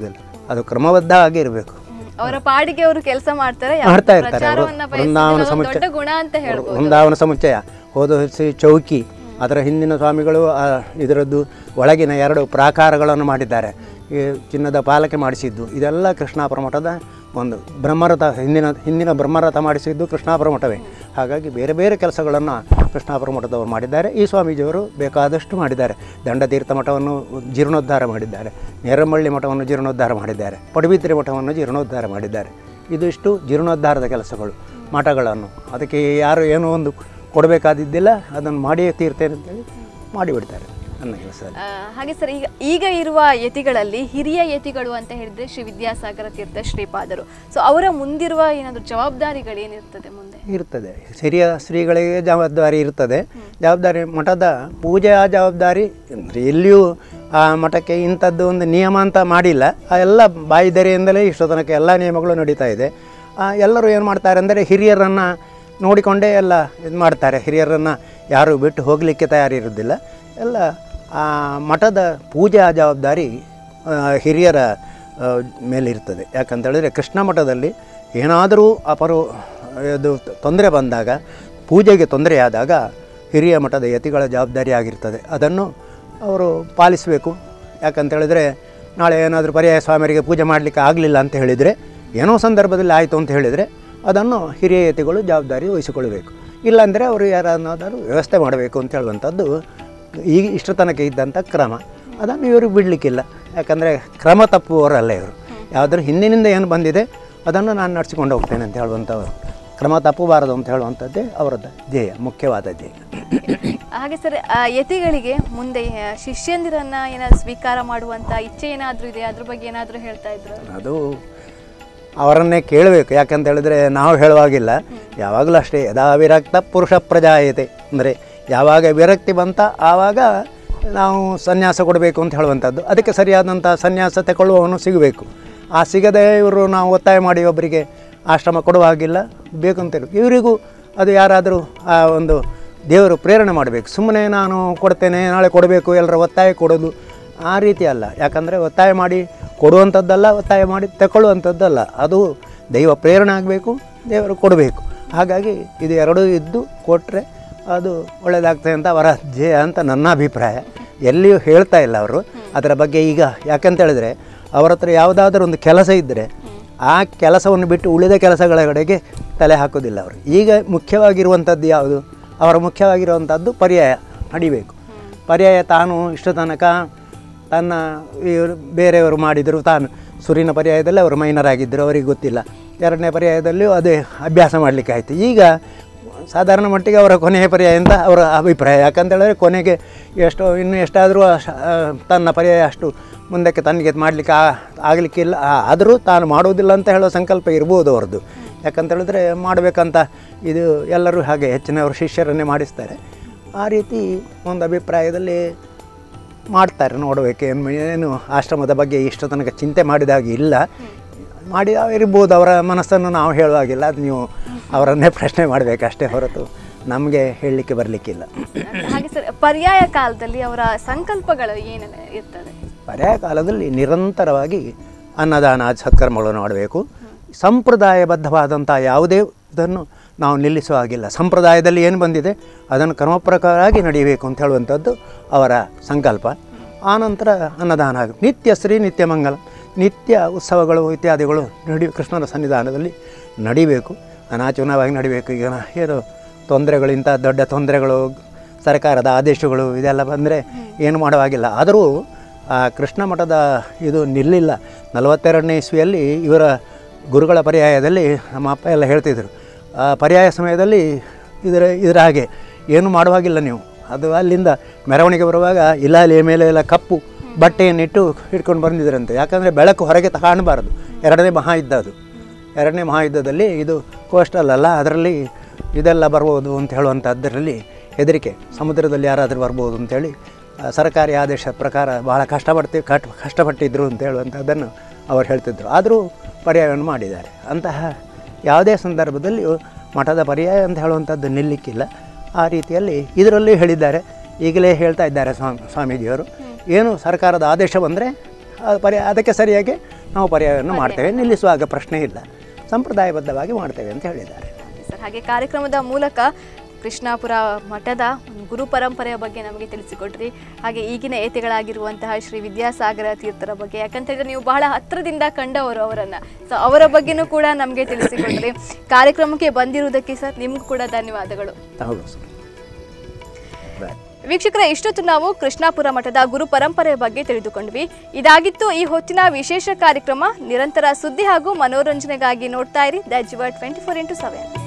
B: ಅದು ಕ್ರಮಬದ್ಧ ಆಗಿರಬೇಕು
A: ಹ್ಮ್. ಅವರ ಪಾಡಿಗೆ ಅವರು ಕೆಲಸ ಮಾಡ್ತಾರೆ ಯಾವ
B: ಮಾಡ್ತಾ ಇರ್ತಾರೆ ಅವರು
A: ಪ್ರಚಾರವನ್ನ ಬಯಸ್ತಾರೆ.
B: ವೃಂದಾವನ
A: ಅದೊಂದು
B: ಸಮುಚ್ಚಯ
A: ದೊಡ್ಡ ಗುಣ ಅಂತ ಹೇಳ್ಬೋದು
B: ವೃಂದಾವನ ಸಮುಚ್ಚಯ ಹೋದ ವರ್ಷ ಚೌಕಿ ಅದರ ಹಿಂದಿನ ಸ್ವಾಮಿಗಳು ಆ ಇದರದ್ದು ಒಳಗಿನ ಎರಡು ಪ್ರಾಕಾರಗಳನ್ನು ಮಾಡಿದ್ದಾರೆ ಈ ಚಿನ್ನದ ಪಾಲಕೆ ಮಾಡಿಸಿದ್ದು ಇದೆಲ್ಲ ಕೃಷ್ಣಾಪುರ ಮಠದ ಒಂದು ಬ್ರಹ್ಮರಥ ಹಿಂದಿನ ಹಿಂದಿನ ಬ್ರಹ್ಮರಥ ಮಾಡಿಸಿದ್ದು ಕೃಷ್ಣಾಪುರ ಮಠವೇ ಹಾಗಾಗಿ ಬೇರೆ ಬೇರೆ ಕೆಲಸಗಳನ್ನು ಕೃಷ್ಣಾಪುರ ಮಠದವರು ಮಾಡಿದ್ದಾರೆ ಈ ಸ್ವಾಮೀಜಿಯವರು ಬೇಕಾದಷ್ಟು ಮಾಡಿದ್ದಾರೆ ದಂಡತೀರ್ಥ ಮಠವನ್ನು ಜೀರ್ಣೋದ್ಧಾರ ಮಾಡಿದ್ದಾರೆ ನೇರಮಳ್ಳಿ ಮಠವನ್ನು ಜೀರ್ಣೋದ್ಧಾರ ಮಾಡಿದ್ದಾರೆ ಪಡುಬಿದ್ರಿ ಮಠವನ್ನು ಜೀರ್ಣೋದ್ಧಾರ ಮಾಡಿದ್ದಾರೆ ಇದಿಷ್ಟು ಜೀರ್ಣೋದ್ಧಾರದ ಕೆಲಸಗಳು ಮಠಗಳನ್ನು ಅದಕ್ಕೆ ಯಾರು ಏನೋ ಒಂದು ಕೊಡಬೇಕಾದಿದ್ದಿಲ್ಲ ಅದನ್ನು ಮಾಡಿಯೇ ತೀರ್ತೇನೆ ಅಂತೇಳಿ ಮಾಡಿಬಿಡ್ತಾರೆ ನನ್ನ ಕೆಲಸದಲ್ಲಿ
A: ಆ, ಹಾಗೆ ಸರ್ ಈಗ ಈಗ ಇರುವ ಯತಿಗಳಲ್ಲಿ ಹಿರಿಯ ಯತಿಗಳು ಅಂತ ಹೇಳಿದ್ರೆ ಶ್ರೀ ವಿದ್ಯಾಸಾಗರ ತೀರ್ಥ ಶ್ರೀಪಾದರು ಸೊ ಅವರ ಮುಂದಿರುವ ಏನಾದರೂ ಜವಾಬ್ದಾರಿಗಳೇನಿರ್ತದೆ ಮುಂದೆ
B: ಇರ್ತದೆ ಹಿರಿಯ ಶ್ರೀಗಳಿಗೆ ಜವಾಬ್ದಾರಿ ಇರ್ತದೆ ಜವಾಬ್ದಾರಿ ಮಠದ ಪೂಜೆಯ ಜವಾಬ್ದಾರಿ ಅಂದ್ರೆ ಎಲ್ಲಿಯೂ ಆ ಮಠಕ್ಕೆ ಇಂಥದ್ದು ಒಂದು ನಿಯಮ ಅಂತ ಮಾಡಿಲ್ಲ ಆ ಎಲ್ಲ ಬಾಯಿದೆರೆಯಿಂದಲೇ ಇಷ್ಟು ತನಕ ಎಲ್ಲ ನಿಯಮಗಳು ನಡೀತಾ ಇದೆ ಆ, ಎಲ್ಲರೂ ಏನು ಮಾಡ್ತಾರೆ ಅಂದರೆ ಹಿರಿಯರನ್ನು ನೋಡಿಕೊಂಡೇ ಎಲ್ಲ ಇದು ಮಾಡ್ತಾರೆ ಹಿರಿಯರನ್ನು ಯಾರು ಬಿಟ್ಟು ಹೋಗಲಿಕ್ಕೆ ತಯಾರಿರೋದಿಲ್ಲ ಎಲ್ಲ ಆ ಮಠದ ಪೂಜಾ ಜವಾಬ್ದಾರಿ ಆ, ಹಿರಿಯರ ಆ, ಮೇಲಿರ್ತದೆ ಯಾಕಂತ ಹೇಳಿದ್ರೆ ಕೃಷ್ಣ ಮಠದಲ್ಲಿ ಏನಾದರೂ ಅಪರು ಇದು ತೊಂದರೆ ಬಂದಾಗ ಪೂಜೆಗೆ ತೊಂದರೆಯಾದಾಗ ಹಿರಿಯ ಮಠದ ಯತಿಗಳ ಜವಾಬ್ದಾರಿ ಆಗಿರ್ತದೆ ಅದನ್ನು ಅವರು ಪಾಲಿಸಬೇಕು ಯಾಕಂತ ಹೇಳಿದ್ರೆ ನಾಳೆ ಏನಾದರೂ ಪರ್ಯಾಯ ಸ್ವಾಮಿಯರಿಗೆ ಪೂಜೆ ಮಾಡಲಿಕ್ಕೆ ಆಗಲಿಲ್ಲ ಅಂತ ಹೇಳಿದರೆ ಏನೋ ಸಂದರ್ಭದಲ್ಲಿ ಆಯಿತು ಅಂತ ಹೇಳಿದರೆ ಅದನ್ನು ಹಿರಿಯ ಯತಿಗಳು ಜವಾಬ್ದಾರಿ ವಹಿಸಿಕೊಳ್ಬೇಕು ಇಲ್ಲಾಂದರೆ ಅವರು ಯಾರನ್ನಾದರೂ ವ್ಯವಸ್ಥೆ ಮಾಡಬೇಕು ಅಂತ ಹೇಳುವಂಥದ್ದು ಈಗ ಇಷ್ಟು ತನಕ ಇದ್ದಂಥ ಕ್ರಮ ಅದನ್ನು ಇವರು ಬಿಡಲಿಕ್ಕಿಲ್ಲ ಯಾಕಂದರೆ ಕ್ರಮ ತಪ್ಪುವವರಲ್ಲ ಇವರು ಯಾವುದ್ರ ಹಿಂದಿನಿಂದ ಏನು ಬಂದಿದೆ ಅದನ್ನು ನಾನು ನಡೆಸಿಕೊಂಡು ಹೋಗ್ತೇನೆ ಅಂತ ಹೇಳುವಂಥವ್ರು ಕ್ರಮ ತಪ್ಪಬಾರದು ಅಂತ ಹೇಳುವಂಥದ್ದೇ ಅವರದ್ದು ಧ್ಯೇಯ ಮುಖ್ಯವಾದ ಧ್ಯೇಯ
A: ಹಾಗೆ ಸರ್ ಆ, ಯತಿಗಳಿಗೆ ಮುಂದೆ ಆ, ಶಿಷ್ಯಂದಿರನ್ನ ಏನಾದ್ರು ಸ್ವೀಕಾರ ಮಾಡುವಂತ ಇಚ್ಛೆ ಏನಾದರೂ ಇದೆ ಅದ್ರ ಬಗ್ಗೆ ಏನಾದರೂ ಹೇಳ್ತಾ ಇದ್ರು
B: ಅದು ಅವರನ್ನೇ ಕೇಳಬೇಕು ಯಾಕಂತ ಹೇಳಿದ್ರೆ ನಾವು ಹೇಳುವಾಗಿಲ್ಲ ಯಾವಾಗಲೂ ಅಷ್ಟೇ ಯದಾ ವಿರಕ್ತ ಪುರುಷ ಪ್ರಜಾಯತೆ ಅಂದರೆ ಯಾವಾಗ ವಿರಕ್ತಿ ಬಂತ ಆವಾಗ ನಾವು ಸನ್ಯಾಸ ಕೊಡಬೇಕು ಅಂತ ಹೇಳುವಂಥದ್ದು ಅದಕ್ಕೆ ಸರಿಯಾದಂಥ ಸನ್ಯಾಸ ತಗೊಳ್ಳುವವನು ಸಿಗಬೇಕು ಆ ಸಿಗದೆ ಇವರು ನಾವು ಒತ್ತಾಯ ಮಾಡಿ ಒಬ್ಬರಿಗೆ ಆಶ್ರಮ ಕೊಡುವ ಹಾಗಿಲ್ಲ ಬೇಕು ಅಂತ ಹೇಳಿ ಇವರಿಗೂ ಅದು ಯಾರಾದರೂ ಆ ಒಂದು ದೇವರು ಪ್ರೇರಣೆ ಮಾಡಬೇಕು ಸುಮ್ಮನೆ ನಾನು ಕೊಡ್ತೇನೆ ನಾಳೆ ಕೊಡಬೇಕು ಎಲ್ಲರ ಒತ್ತಾಯ ಕೊಡೋದು ಆ ರೀತಿ ಅಲ್ಲ ಯಾಕಂದರೆ ಒತ್ತಾಯ ಮಾಡಿ ಕೊಡುವಂಥದ್ದಲ್ಲ ಒತ್ತಾಯ ಮಾಡಿ ತಗೊಳ್ಳುವಂಥದ್ದಲ್ಲ ಅದು ದೈವ ಪ್ರೇರಣೆ ಆಗಬೇಕು ದೇವರು ಕೊಡಬೇಕು ಹಾಗಾಗಿ ಇದು ಎರಡೂ ಇದ್ದು ಕೊಟ್ಟರೆ ಅದು ಒಳ್ಳೆಯದಾಗ್ತದೆ ಅಂತ ಅವರ ಧ್ಯೇಯ ಅಂತ ನನ್ನ ಅಭಿಪ್ರಾಯ ಎಲ್ಲಿಯೂ ಹೇಳ್ತಾ ಇಲ್ಲ ಅವರು ಅದರ ಬಗ್ಗೆ ಈಗ ಯಾಕಂತ ಹೇಳಿದ್ರೆ ಅವರ ಹತ್ರ ಯಾವುದಾದ್ರೂ ಒಂದು ಕೆಲಸ ಇದ್ದರೆ ಆ ಕೆಲಸವನ್ನು ಬಿಟ್ಟು ಉಳಿದ ಕೆಲಸಗಳ ಕಡೆಗೆ ತಲೆ ಹಾಕೋದಿಲ್ಲ ಅವರು ಈಗ ಮುಖ್ಯವಾಗಿರುವಂಥದ್ದು ಯಾವುದು ಅವರ ಮುಖ್ಯವಾಗಿರುವಂಥದ್ದು ಪರ್ಯಾಯ ನಡಿಬೇಕು ಪರ್ಯಾಯ ತಾನು ಇಷ್ಟು ತನಕ ತನ್ನ ಇವರು ಬೇರೆಯವರು ಮಾಡಿದರು ತಾನು ಸುರಿನ ಪರ್ಯಾಯದಲ್ಲಿ ಅವರು ಮೈನರ್ ಆಗಿದ್ದರು ಅವರಿಗೆ ಗೊತ್ತಿಲ್ಲ ಎರಡನೇ ಪರ್ಯಾಯದಲ್ಲಿಯೂ ಅದೇ ಅಭ್ಯಾಸ ಮಾಡಲಿಕ್ಕೆ ಆಯಿತು ಈಗ ಸಾಧಾರಣ ಮಟ್ಟಿಗೆ ಅವರ ಕೊನೆಯ ಪರ್ಯಾಯ ಅಂತ ಅವರ ಅಭಿಪ್ರಾಯ ಯಾಕಂತ ಹೇಳಿದ್ರೆ ಕೊನೆಗೆ ಎಷ್ಟೋ ಇನ್ನು ಎಷ್ಟಾದರೂ ಅಶ್- ಆ, ತನ್ನ ಪರ್ಯಾಯ ಅಷ್ಟು ಮುಂದಕ್ಕೆ ತನಗೆ ಮಾಡಲಿಕ್ಕೆ ಆಗಲಿಕ್ಕಿಲ್ಲ ಆದರೂ ತಾನು ಮಾಡೋದಿಲ್ಲ ಅಂತ ಹೇಳೋ ಸಂಕಲ್ಪ ಇರ್ಬೋದು ಅವ್ರದ್ದು ಯಾಕಂತ ಹೇಳಿದ್ರೆ ಮಾಡಬೇಕಂತ ಇದು ಎಲ್ಲರೂ ಹಾಗೆ ಹೆಚ್ಚಿನವರು ಶಿಷ್ಯರನ್ನೇ ಮಾಡಿಸ್ತಾರೆ ಆ ರೀತಿ ಒಂದು ಅಭಿಪ್ರಾಯದಲ್ಲಿ ಮಾಡ್ತಾರೆ ನೋಡಬೇಕು ಏನು ಏನು ಆಶ್ರಮದ ಬಗ್ಗೆ ಇಷ್ಟು ತನಕ ಚಿಂತೆ ಮಾಡಿದಾಗ ಇಲ್ಲ ಮಾಡಿ ಇರ್ಬೋದು ಅವರ ಮನಸ್ಸನ್ನು ನಾವು ಹೇಳುವಾಗಿಲ್ಲ ಅದು ನೀವು ಅವರನ್ನೇ ಪ್ರಶ್ನೆ ಮಾಡಬೇಕಷ್ಟೇ ಹೊರತು ನಮಗೆ ಹೇಳಲಿಕ್ಕೆ ಬರಲಿಕ್ಕಿಲ್ಲ
A: ಹಾಗೆ ಸರ್ ಪರ್ಯಾಯ ಕಾಲದಲ್ಲಿ ಅವರ ಸಂಕಲ್ಪಗಳು ಏನೇನು ಇರ್ತದೆ
B: ಪರ್ಯಾಯ ಕಾಲದಲ್ಲಿ ನಿರಂತರವಾಗಿ ಅನ್ನದಾನ ಸತ್ಕರ್ಮಗಳನ್ನು ಮಾಡಬೇಕು ಸಂಪ್ರದಾಯಬದ್ಧವಾದಂಥ ಯಾವುದೇ ಇದನ್ನು ನಾವು ನಿಲ್ಲಿಸುವ ಹಾಗಿಲ್ಲ ಸಂಪ್ರದಾಯದಲ್ಲಿ ಏನು ಬಂದಿದೆ ಅದನ್ನು ಕ್ರಮ ಪ್ರಕಾರವಾಗಿ ನಡೆಯಬೇಕು ಅಂತ ಹೇಳುವಂಥದ್ದು ಅವರ ಸಂಕಲ್ಪ ಆನಂತರ ಅನ್ನದಾನ ಆಗ ನಿತ್ಯ ಶ್ರೀ ನಿತ್ಯ ಮಂಗಲ ನಿತ್ಯ ಉತ್ಸವಗಳು ಇತ್ಯಾದಿಗಳು ನಡಿ ಕೃಷ್ಣನ ಸನ್ನಿಧಾನದಲ್ಲಿ ನಡಿಬೇಕು ಅನಾಚುನವಾಗಿ ನಡಿಬೇಕು ಈಗ ಏನು ತೊಂದರೆಗಳು ಇಂಥ ದೊಡ್ಡ ತೊಂದರೆಗಳು ಸರ್ಕಾರದ ಆದೇಶಗಳು ಇದೆಲ್ಲ ಬಂದರೆ ಏನು ಮಾಡುವಾಗಿಲ್ಲ ಆದರೂ ಆ ಕೃಷ್ಣ ಮಠದ ಇದು ನಿಲ್ಲಿಲ್ಲ ನಲವತ್ತೆರಡನೇ ಇಸ್ವಿಯಲ್ಲಿ ಇವರ ಗುರುಗಳ ಪರ್ಯಾಯದಲ್ಲಿ ನಮ್ಮ ಅಪ್ಪ ಎಲ್ಲ ಹೇಳ್ತಿದ್ರು ಆ ಪರ್ಯಾಯ ಸಮಯದಲ್ಲಿ ಇದರ ಇದರ ಹಾಗೆ ಏನು ಮಾಡುವಾಗಿಲ್ಲ ನೀವು ಅದು ಅಲ್ಲಿಂದ ಮೆರವಣಿಗೆ ಬರುವಾಗ ಇಲಾಲಿಯ ಮೇಲೆ ಎಲ್ಲ ಕಪ್ಪು ಬಟ್ಟೆಯನ್ನಿಟ್ಟು ಹಿಡ್ಕೊಂಡು ಬಂದಿದ್ದರಂತೆ ಯಾಕಂದರೆ ಬೆಳಕು ಹೊರಗೆ ಕಾಣಬಾರದು ಎರಡನೇ ಮಹಾಯುದ್ಧ ಅದು ಎರಡನೇ ಮಹಾಯುದ್ಧದಲ್ಲಿ ಇದು ಕೋಸ್ಟಲ್ ಅಲ್ಲ ಅದರಲ್ಲಿ ಇದೆಲ್ಲ ಬರ್ಬೋದು ಅಂತ ಹೇಳುವಂಥದ್ದರಲ್ಲಿ ಹೆದರಿಕೆ ಸಮುದ್ರದಲ್ಲಿ ಯಾರಾದರೂ ಬರ್ಬೋದು ಅಂತೇಳಿ ಆ, ಸರ್ಕಾರಿ ಆದೇಶ ಪ್ರಕಾರ ಭಾಳ ಕಷ್ಟಪಡ್ತೀವಿ ಕಟ್ ಕಷ್ಟಪಟ್ಟಿದ್ರು ಅಂತ ಹೇಳುವಂಥದ್ದನ್ನು ಅವರು ಹೇಳ್ತಿದ್ರು ಆದರೂ ಪರ್ಯಾಯವನ್ನು ಮಾಡಿದ್ದಾರೆ ಅಂತಹ ಯಾವುದೇ ಸಂದರ್ಭದಲ್ಲಿಯೂ ಮಠದ ಪರ್ಯಾಯ ಅಂತ ಹೇಳುವಂಥದ್ದು ನಿಲ್ಲಿಕ್ಕಿಲ್ಲ ಆ ರೀತಿಯಲ್ಲಿ ಇದರಲ್ಲಿಯೂ ಹೇಳಿದ್ದಾರೆ ಈಗಲೇ ಹೇಳ್ತಾ ಇದ್ದಾರೆ ಸ್ವಾಮಿ ಸ್ವಾಮೀಜಿಯವರು ಏನು ಸರ್ಕಾರದ ಆದೇಶ ಬಂದರೆ ಅದು ಪರ್ಯಾಯ ಅದಕ್ಕೆ ಸರಿಯಾಗಿ ನಾವು ಪರ್ಯಾಯವನ್ನು ಮಾಡ್ತೇವೆ ನಿಲ್ಲಿಸುವಾಗ ಪ್ರಶ್ನೆ ಇಲ್ಲ ಸಂಪ್ರದಾಯಬದ್ಧವಾಗಿ ಮಾಡ್ತೇವೆ ಅಂತ ಹೇಳಿದ್ದಾರೆ
A: ಸರ್ ಹಾಗೆ ಕಾರ್ಯಕ್ರಮದ ಮೂಲಕ ಕೃಷ್ಣಾಪುರ ಮಠದ ಗುರು ಪರಂಪರೆಯ ಬಗ್ಗೆ ನಮಗೆ ತಿಳಿಸಿಕೊಟ್ರಿ ಹಾಗೆ ಈಗಿನ ಏತಿಗಳಾಗಿರುವಂತಹ ಶ್ರೀ ವಿದ್ಯಾಸಾಗರ ತೀರ್ಥರ ಬಗ್ಗೆ ಯಾಕಂತೇಳಿದ್ರೆ ನೀವು ಬಹಳ ಹತ್ರದಿಂದ ಕಂಡವರು ಅವರನ್ನ ಸೊ ಅವರ ಬಗ್ಗೆನೂ ಕೂಡ ನಮಗೆ ತಿಳಿಸಿಕೊಟ್ರಿ ಕಾರ್ಯಕ್ರಮಕ್ಕೆ ಬಂದಿರುವುದಕ್ಕೆ ಸರ್ ನಿಮ್ಗೂ ಕೂಡ ಧನ್ಯವಾದಗಳು
B: ಹೌದು ಸರ್ ಬಾಯ್.
A: ವೀಕ್ಷಕರೇ ಇಷ್ಟೊತ್ತು ನಾವು ಕೃಷ್ಣಾಪುರ ಮಠದ ಗುರು ಪರಂಪರೆಯ ಬಗ್ಗೆ ತಿಳಿದುಕೊಂಡ್ವಿ ಇದಾಗಿತ್ತು ಈ ಹೊತ್ತಿನ ವಿಶೇಷ ಕಾರ್ಯಕ್ರಮ ನಿರಂತರ ಸುದ್ದಿ ಹಾಗೂ ಮನೋರಂಜನೆಗಾಗಿ ನೋಡ್ತಾ ಇರಿ ದ ಜಿವ ಟ್ವೆಂಟಿ ಫೋರ್ ಇಂಟು ಸೆವೆನ್